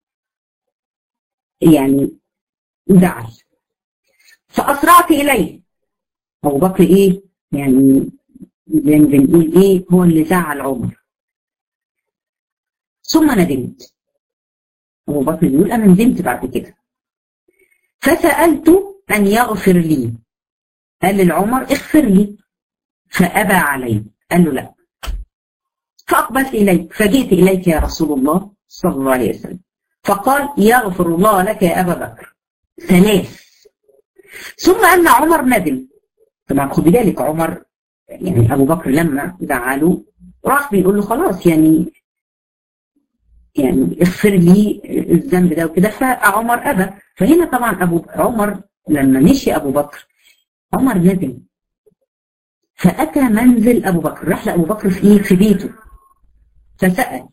يعني زعل فأسرعت إليه أبو بكر إيه يعني زي ما بنقول إيه هو اللي زعل عمر ثم ندمت أبو بكر بيقول أنا ندمت بعد كده فسألت أن يغفر لي قال للعمر اغفر لي فأبى علي قال له لا فأقبلت إليك فجئت إليك يا رسول الله صلى الله عليه وسلم فقال يغفر الله لك يا أبا بكر ثلاث ثم أن عمر ندم طبعا خدي بالك عمر يعني أبو بكر لما زعله راح بيقول له خلاص يعني يعني اغفر لي الذنب ده وكده فعمر أبى فهنا طبعا أبو عمر لما مشي أبو بكر عمر ندم فأتى منزل أبو بكر راح لأبو بكر في إيه في بيته فسأل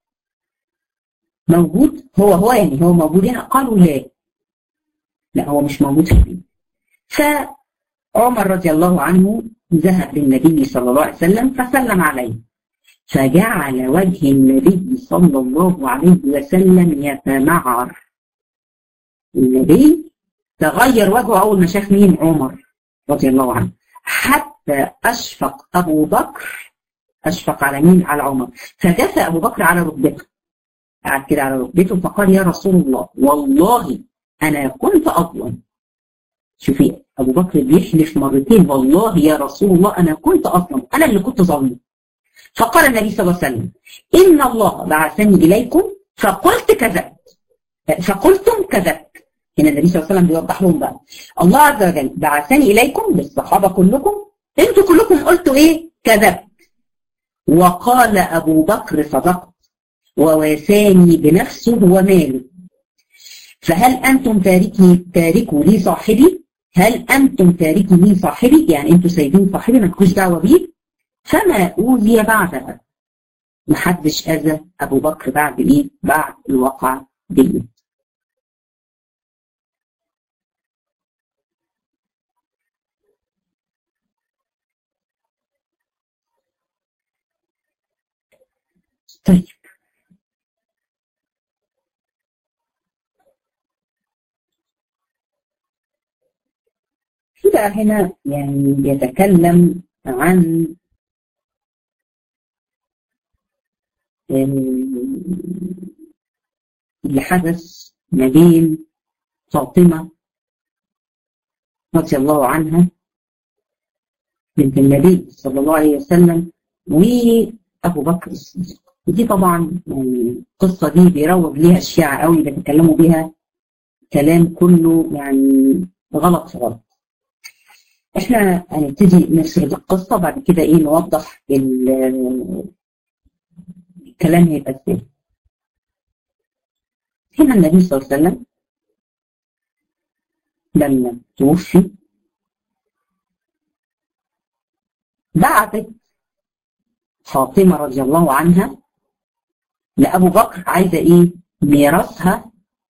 موجود هو هو يعني هو موجود هنا قالوا لا لا هو مش موجود في البيت فعمر رضي الله عنه ذهب للنبي صلى الله عليه وسلم فسلم عليه فجعل وجه النبي صلى الله عليه وسلم يتمعر النبي تغير وجهه أول ما شاف مين عمر رضي الله عنه حتى أشفق أبو بكر أشفق على مين على عمر فجثى أبو بكر على ركبته قعد كده على ركبته فقال يا رسول الله والله أنا كنت أظلم شوفي أبو بكر بيحلف مرتين والله يا رسول الله أنا كنت أظلم أنا اللي كنت ظالم فقال النبي صلى الله عليه وسلم إن الله بعثني إليكم فقلت كذبت فقلتم كذبت هنا النبي صلى الله عليه وسلم بيوضح لهم بقى الله عز وجل بعثني إليكم بالصحابة كلكم انتوا كلكم قلتوا إيه كذبت وقال أبو بكر صدقت وواساني بنفسه وماله فهل أنتم تاركي تاركوا لي صاحبي هل أنتم تاركي لي صاحبي يعني أنتم سايبين صاحبي ما تكونش دعوة بيه فما أوذي بعدها محدش أذى أبو بكر بعد إيه بعد الواقعة دي طيب في بقى هنا يعني يتكلم عن اللي حدث ما بين فاطمة رضي الله عنها بنت النبي صلى الله عليه وسلم وأبو بكر الصديق ودي طبعا يعني القصة دي بيروج ليها الشيعة قوي بيتكلموا بيها كلام كله يعني غلط في غلط احنا هنبتدي نسرد القصة بعد كده ايه نوضح الكلام هيبقى ازاي هنا النبي صلى الله عليه وسلم لما توفي بعتت فاطمة رضي الله عنها لأبو بكر عايزة إيه؟ ميراثها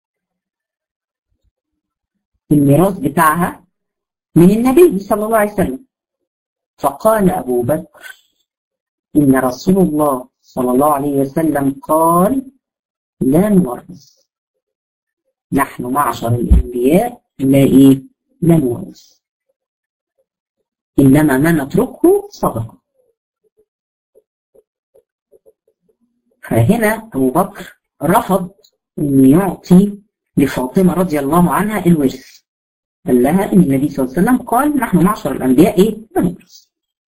الميراث بتاعها من النبي صلى الله عليه وسلم فقال أبو بكر إن رسول الله صلى الله عليه وسلم قال لا نورث نحن معشر الأنبياء لا إيه؟ لا نورث إنما ما نتركه صدقة فهنا أبو بكر رفض أن يعطي لفاطمة رضي الله عنها الورث قال لها إن النبي صلى الله عليه وسلم قال نحن معشر الأنبياء إيه؟ لا نورث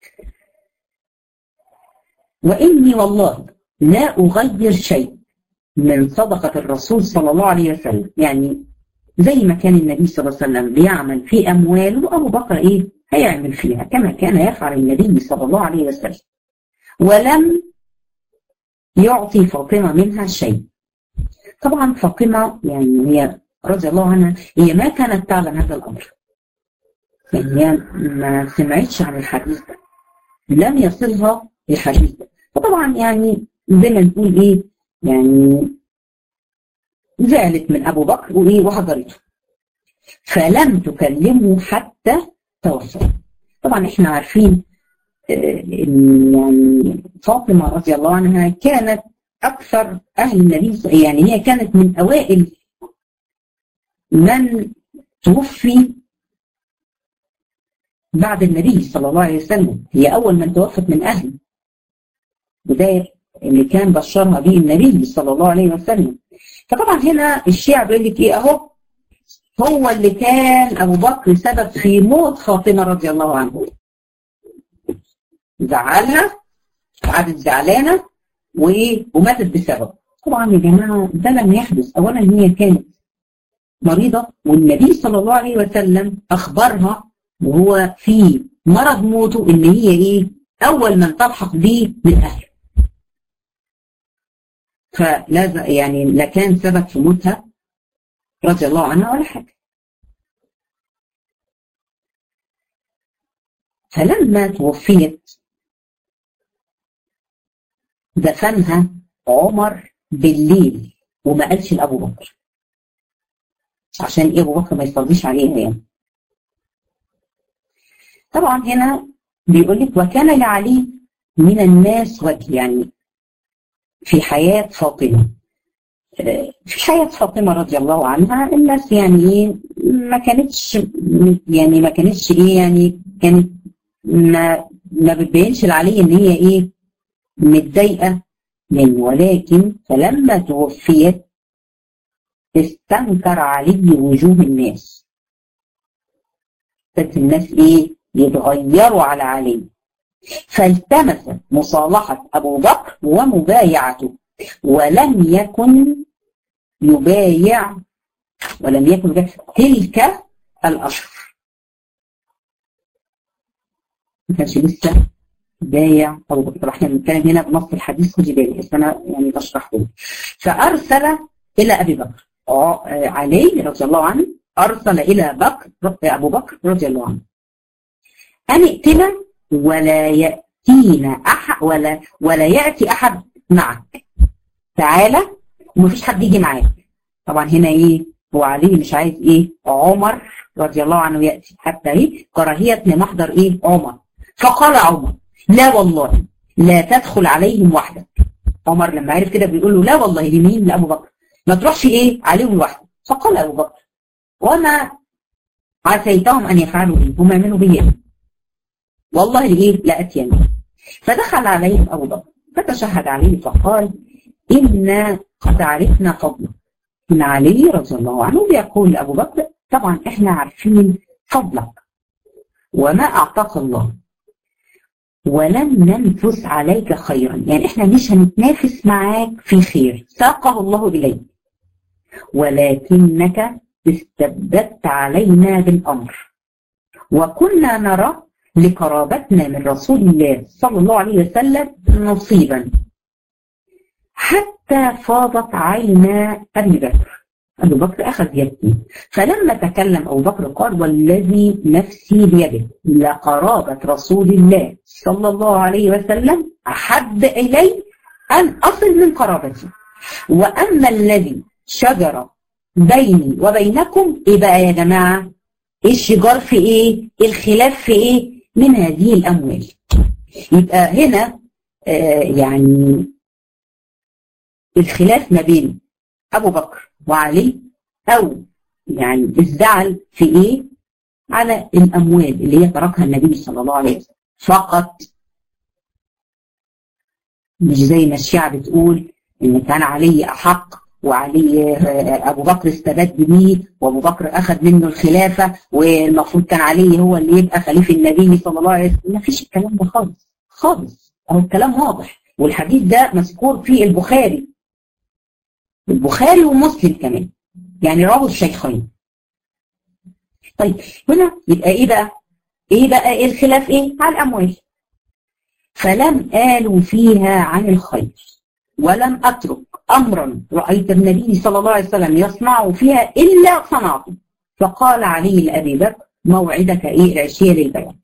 وإني والله لا أغير شيء من صدقة الرسول صلى الله عليه وسلم يعني زي ما كان النبي صلى الله عليه وسلم بيعمل في أمواله أبو بكر إيه هيعمل فيها كما كان يفعل النبي صلى الله عليه وسلم ولم يعطي فاطمة منها شيء طبعا فاطمة يعني هي رضي الله عنها هي ما كانت تعلم هذا الأمر يعني هي ما سمعتش عن الحديث ده لم يصلها الحديث ده فطبعا يعني زي ما نقول ايه يعني زعلت من ابو بكر وايه وحضرته فلم تكلمه حتى توفى طبعا احنا عارفين ان يعني فاطمه رضي الله عنها كانت اكثر اهل النبي يعني هي كانت من اوائل من توفي بعد النبي صلى الله عليه وسلم هي اول من توفت من اهله بدايه اللي كان بشرها به النبي صلى الله عليه وسلم فطبعا هنا الشيعة بيقول لك ايه اهو هو اللي كان ابو بكر سبب في موت فاطمه رضي الله عنه زعلها قعدت زعلانه وايه وماتت بسبب طبعا يا جماعه ده لم يحدث اولا هي كانت مريضه والنبي صلى الله عليه وسلم اخبرها وهو في مرض موته ان هي ايه اول من تلحق به من اهله فلا يعني لا كان سبب في موتها رضي الله عنها ولا حاجه فلما توفيت دفنها عمر بالليل وما قالش لابو بكر عشان ايه ابو بكر ما يصليش عليها يعني طبعا هنا بيقول لك وكان لعلي من الناس وجه يعني في حياة فاطمة في حياة فاطمة رضي الله عنها الناس يعني ايه ما كانتش يعني ما كانتش ايه يعني كانت ما ما بتبينش لعلي ان هي ايه متضايقة منه ولكن فلما توفيت استنكر علي وجوه الناس ابتدت الناس ايه يتغيروا على علي فالتمس مصالحة أبو بكر ومبايعته ولم يكن يبايع ولم يكن يبايع تلك الأشهر ما كانش لسه بايع أبو بكر احنا بنتكلم هنا بنص الحديث خدي بالك بس أنا يعني بشرح له فأرسل إلى أبي بكر علي رضي الله عنه أرسل إلى بكر أبو بكر رضي الله عنه أن ائتنا ولا يأتينا أحد ولا ولا يأتي أحد معك تعالى ومفيش حد يجي معاك طبعا هنا إيه هو علي مش عايز إيه عمر رضي الله عنه يأتي حتى إيه كراهية لمحضر إيه عمر فقال عمر لا والله لا تدخل عليهم وحدك عمر لما عرف كده بيقول له لا والله لمين لأبو بكر ما تروحش إيه عليهم لوحده فقال أبو بكر وما عسيتهم أن يفعلوا إيه هم يعملوا بيه إيه والله لإيه لأتين فدخل عليهم أبو بكر فتشهد عليه فقال إنا قد عرفنا فضلك إن علي رضي الله عنه بيقول لأبو بكر طبعا إحنا عارفين فضلك وما أعطاك الله ولن ننفس عليك خيرا يعني إحنا مش هنتنافس معاك في خير ساقه الله إليك ولكنك استبددت علينا بالأمر وكنا نرى لقرابتنا من رسول الله صلى الله عليه وسلم نصيبا حتى فاضت عينا أبي بكر أبو بكر أخذ يبكي فلما تكلم أبو بكر قال والذي نفسي بيده لقرابة رسول الله صلى الله عليه وسلم أحب إلي أن أصل من قرابتي وأما الذي شجر بيني وبينكم إيه بقى يا جماعة الشجار في إيه الخلاف في إيه من هذه الأموال يبقى هنا آه يعني الخلاف ما بين أبو بكر وعلي أو يعني الزعل في إيه على الأموال اللي هي تركها النبي صلى الله عليه وسلم فقط مش زي ما الشيعة بتقول إن كان علي أحق وعلي ابو بكر استبد بيه وابو بكر اخذ منه الخلافه والمفروض كان علي هو اللي يبقى خليفه النبي صلى الله عليه وسلم ما فيش الكلام ده خالص خالص اهو الكلام واضح والحديث ده مذكور في البخاري البخاري ومسلم كمان يعني رواه الشيخين طيب هنا يبقى ايه بقى ايه بقى ايه الخلاف ايه على الاموال فلم آلوا فيها عن الخير ولم أترك أمرا رأيت النبي صلى الله عليه وسلم يصنع فيها إلا صنعته فقال علي لأبي بكر موعدك إيه العشية للبيع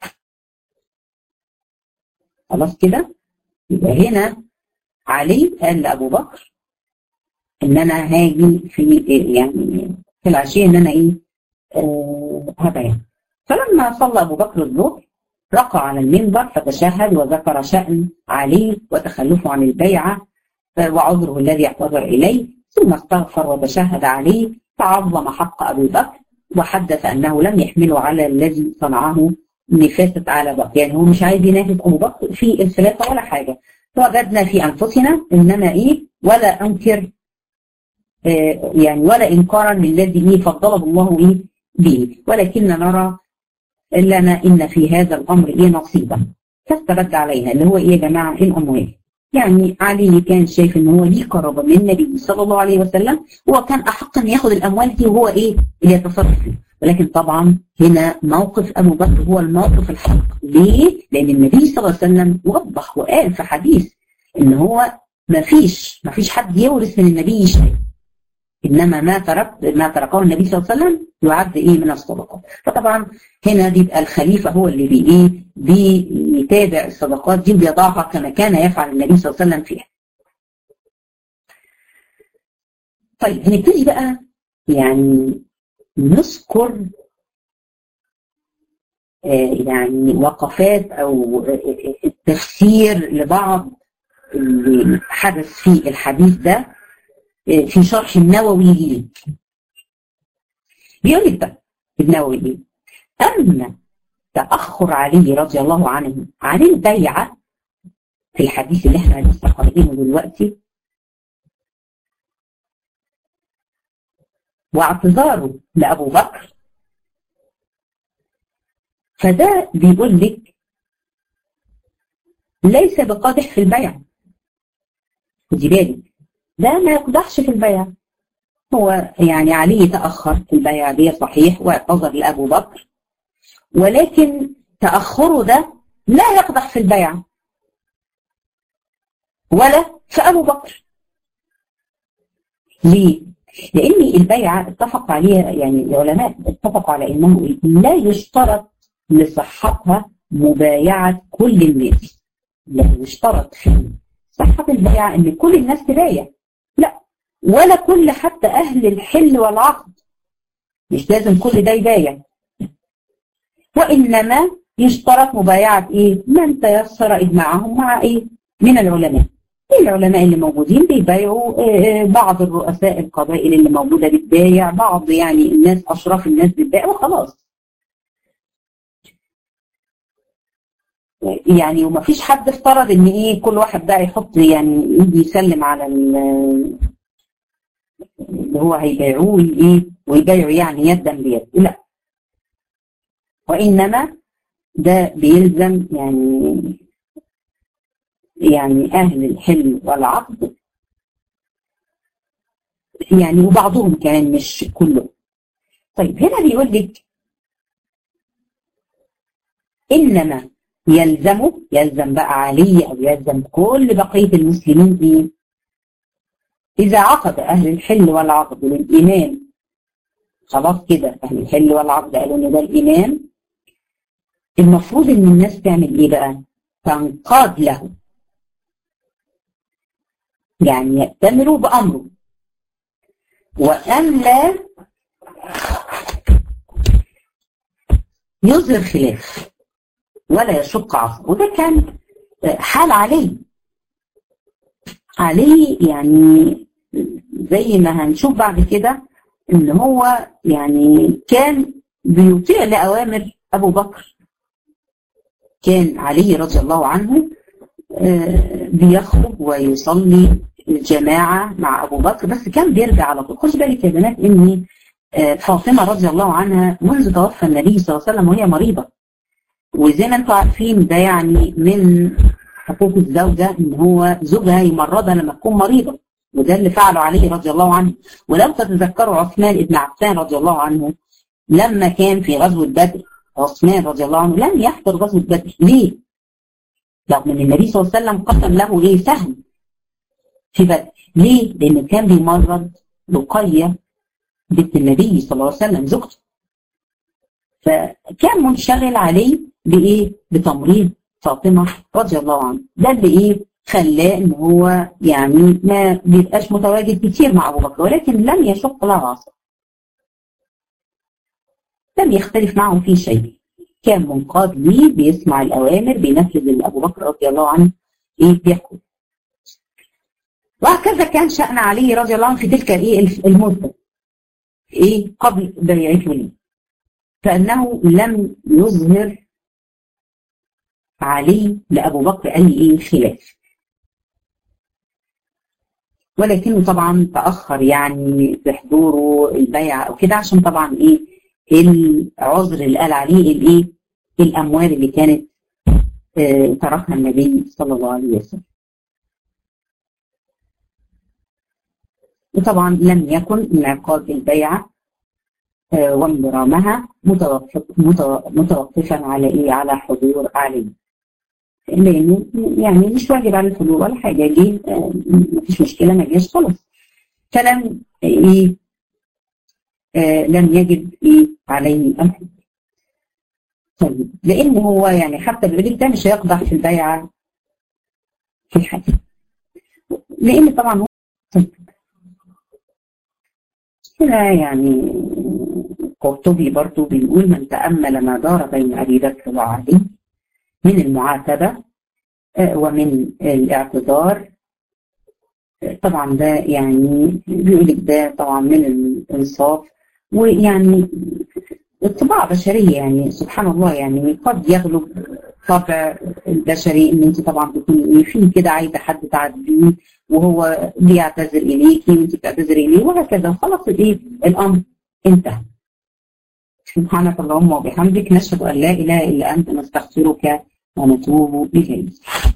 خلاص كده يبقى هنا علي قال لأبو بكر إن أنا هاجي في يعني في العشية إن أنا إيه آه هبيع فلما صلى أبو بكر الظهر رقى على المنبر فتشهد وذكر شأن علي وتخلفه عن البيعة وعذره الذي اعتذر إليه ثم استغفر وتشهد عليه فعظم حق أبي بكر وحدث أنه لم يحمله على الذي صنعه نفاسة على بكر يعني هو مش عايز ينافس أبو بكر في الخلافة ولا حاجة وجدنا في أنفسنا إنما إيه ولا أنكر آه يعني ولا إنكارا للذي إيه فضله الله إيه به ولكن نرى لنا إن في هذا الأمر إيه نصيبا فاسترد عليها اللي هو إيه يا جماعة الأموال يعني علي كان شايف ان هو ليه قرابه من النبي صلى الله عليه وسلم هو كان احق ان ياخد الاموال دي وهو ايه اللي يتصرف فيه ولكن طبعا هنا موقف ابو بكر هو الموقف الحق ليه؟ لان النبي صلى الله عليه وسلم وضح وقال في حديث ان هو ما فيش ما فيش حد يورث من النبي شيء انما ما ترك ما تركه النبي صلى الله عليه وسلم يعد ايه من الصدقات فطبعا هنا بيبقى الخليفه هو اللي بي ايه بيتابع الصدقات دي وبيضعها كما كان يفعل النبي صلى الله عليه وسلم فيها طيب هنبتدي بقى يعني نذكر آه يعني وقفات او تفسير لبعض اللي حدث في الحديث ده في شرح النووي ليه بيقول لك بقى النووي ليه أما تأخر علي رضي الله عنه عن البيعة في الحديث اللي احنا لسه قارئينه دلوقتي واعتذاره لأبو بكر فده بيقول لك ليس بقادح في البيع خدي بالك ده ما يقدحش في البيع هو يعني علي تأخر في البيع دي صحيح واعتذر لأبو بكر ولكن تأخره ده لا يقدح في البيع ولا في أبو بكر ليه؟ لأن البيعة اتفق عليها يعني العلماء اتفقوا على أنه لا يشترط لصحتها مبايعة كل الناس لا يشترط في صحة البيعة أن كل الناس تبايع لا ولا كل حتى أهل الحل والعقد مش لازم كل ده يبايع وإنما يشترط مبايعة إيه؟ من تيسر إجماعهم مع إيه؟ من العلماء العلماء اللي موجودين بيبايعوا بعض الرؤساء القبائل اللي موجودة بتبايع بعض يعني الناس أشراف الناس بتبايع وخلاص يعني وما فيش حد افترض ان ايه كل واحد بقى يحط يعني يجي يسلم على اللي هو هيبيعوه ايه ويبيعوا يعني يدا بيد لا وانما ده بيلزم يعني يعني اهل الحل والعقد يعني وبعضهم كمان مش كله طيب هنا بيقول لك انما يلزمه يلزم بقى علي او يلزم كل بقيه المسلمين ايه اذا عقد اهل الحل والعقد للامام خلاص كده اهل الحل والعقد قالوا ان ده الامام المفروض ان الناس تعمل ايه بقى تنقاد له يعني يأتمروا بأمره وأن لا يظهر خلاف ولا يشق عصر وده كان حال علي علي يعني زي ما هنشوف بعد كده ان هو يعني كان بيطيع لأوامر أبو بكر كان علي رضي الله عنه بيخرج ويصلي الجماعة مع أبو بكر بس كان بيرجع على طول خش بالك يا بنات إن فاطمة رضي الله عنها منذ توفى النبي صلى الله عليه وسلم وهي مريضة وزي ما انتم عارفين ده يعني من حقوق الزوجة إن هو زوجها يمرضها لما تكون مريضة وده اللي فعله عليه رضي الله عنه ولو تتذكروا عثمان بن عفان رضي الله عنه لما كان في غزوة بدر عثمان رضي الله عنه لم يحضر غزوة بدر ليه؟ رغم ان النبي صلى الله عليه وسلم قسم له ايه سهم في بدر ليه؟ لان كان بيمرض رقية بنت النبي صلى الله عليه وسلم زوجته فكان منشغل عليه بايه؟ بتمريض فاطمة رضي الله عنها ده اللي ايه؟ خلاه ان هو يعني ما بيبقاش متواجد كتير مع ابو بكر ولكن لم يشق له عصا لم يختلف معه في شيء كان منقاد ليه بيسمع الاوامر بينفذ اللي ابو بكر رضي الله عنه ايه بيحكم وهكذا كان شأن علي رضي الله عنه في تلك الايه المدة ايه قبل بيعته ليه فانه لم يظهر علي لابو بكر اي ايه خلاف ولكنه طبعا تاخر يعني في حضوره البيعه او كده عشان طبعا ايه العذر اللي قال عليه الايه الاموال اللي كانت اه تركها النبي صلى الله عليه وسلم وطبعا لم يكن انعقاد البيعه اه وانضرامها متوقف متوقفا على ايه على حضور علي لانه يعني مش واجب على الحضور ولا حاجه جه اه مفيش مشكله ما جاش خلاص فلم ايه آه لم يجب ايه عليه الحج طيب لان هو يعني حتى بيقول ده مش هيقدح في البيعه في الحج لان طبعا هو طيب. هنا يعني قرطبي برضو بيقول من تأمل ما دار بين أبي بكر وعلي من المعاتبة آه ومن الاعتذار طبعا ده يعني بيقول لك ده طبعا من الانصاف ويعني الطباع بشريه يعني سبحان الله يعني قد يغلب طبع البشري ان انت طبعا تكوني في كده عايزه حد تعديه وهو بيعتذر اليكي وانت بتعتذري اليه وهكذا وخلاص الايه الامر انتهى. سبحانك اللهم وبحمدك نشهد ان لا اله الا انت نستغفرك ونتوب اليك.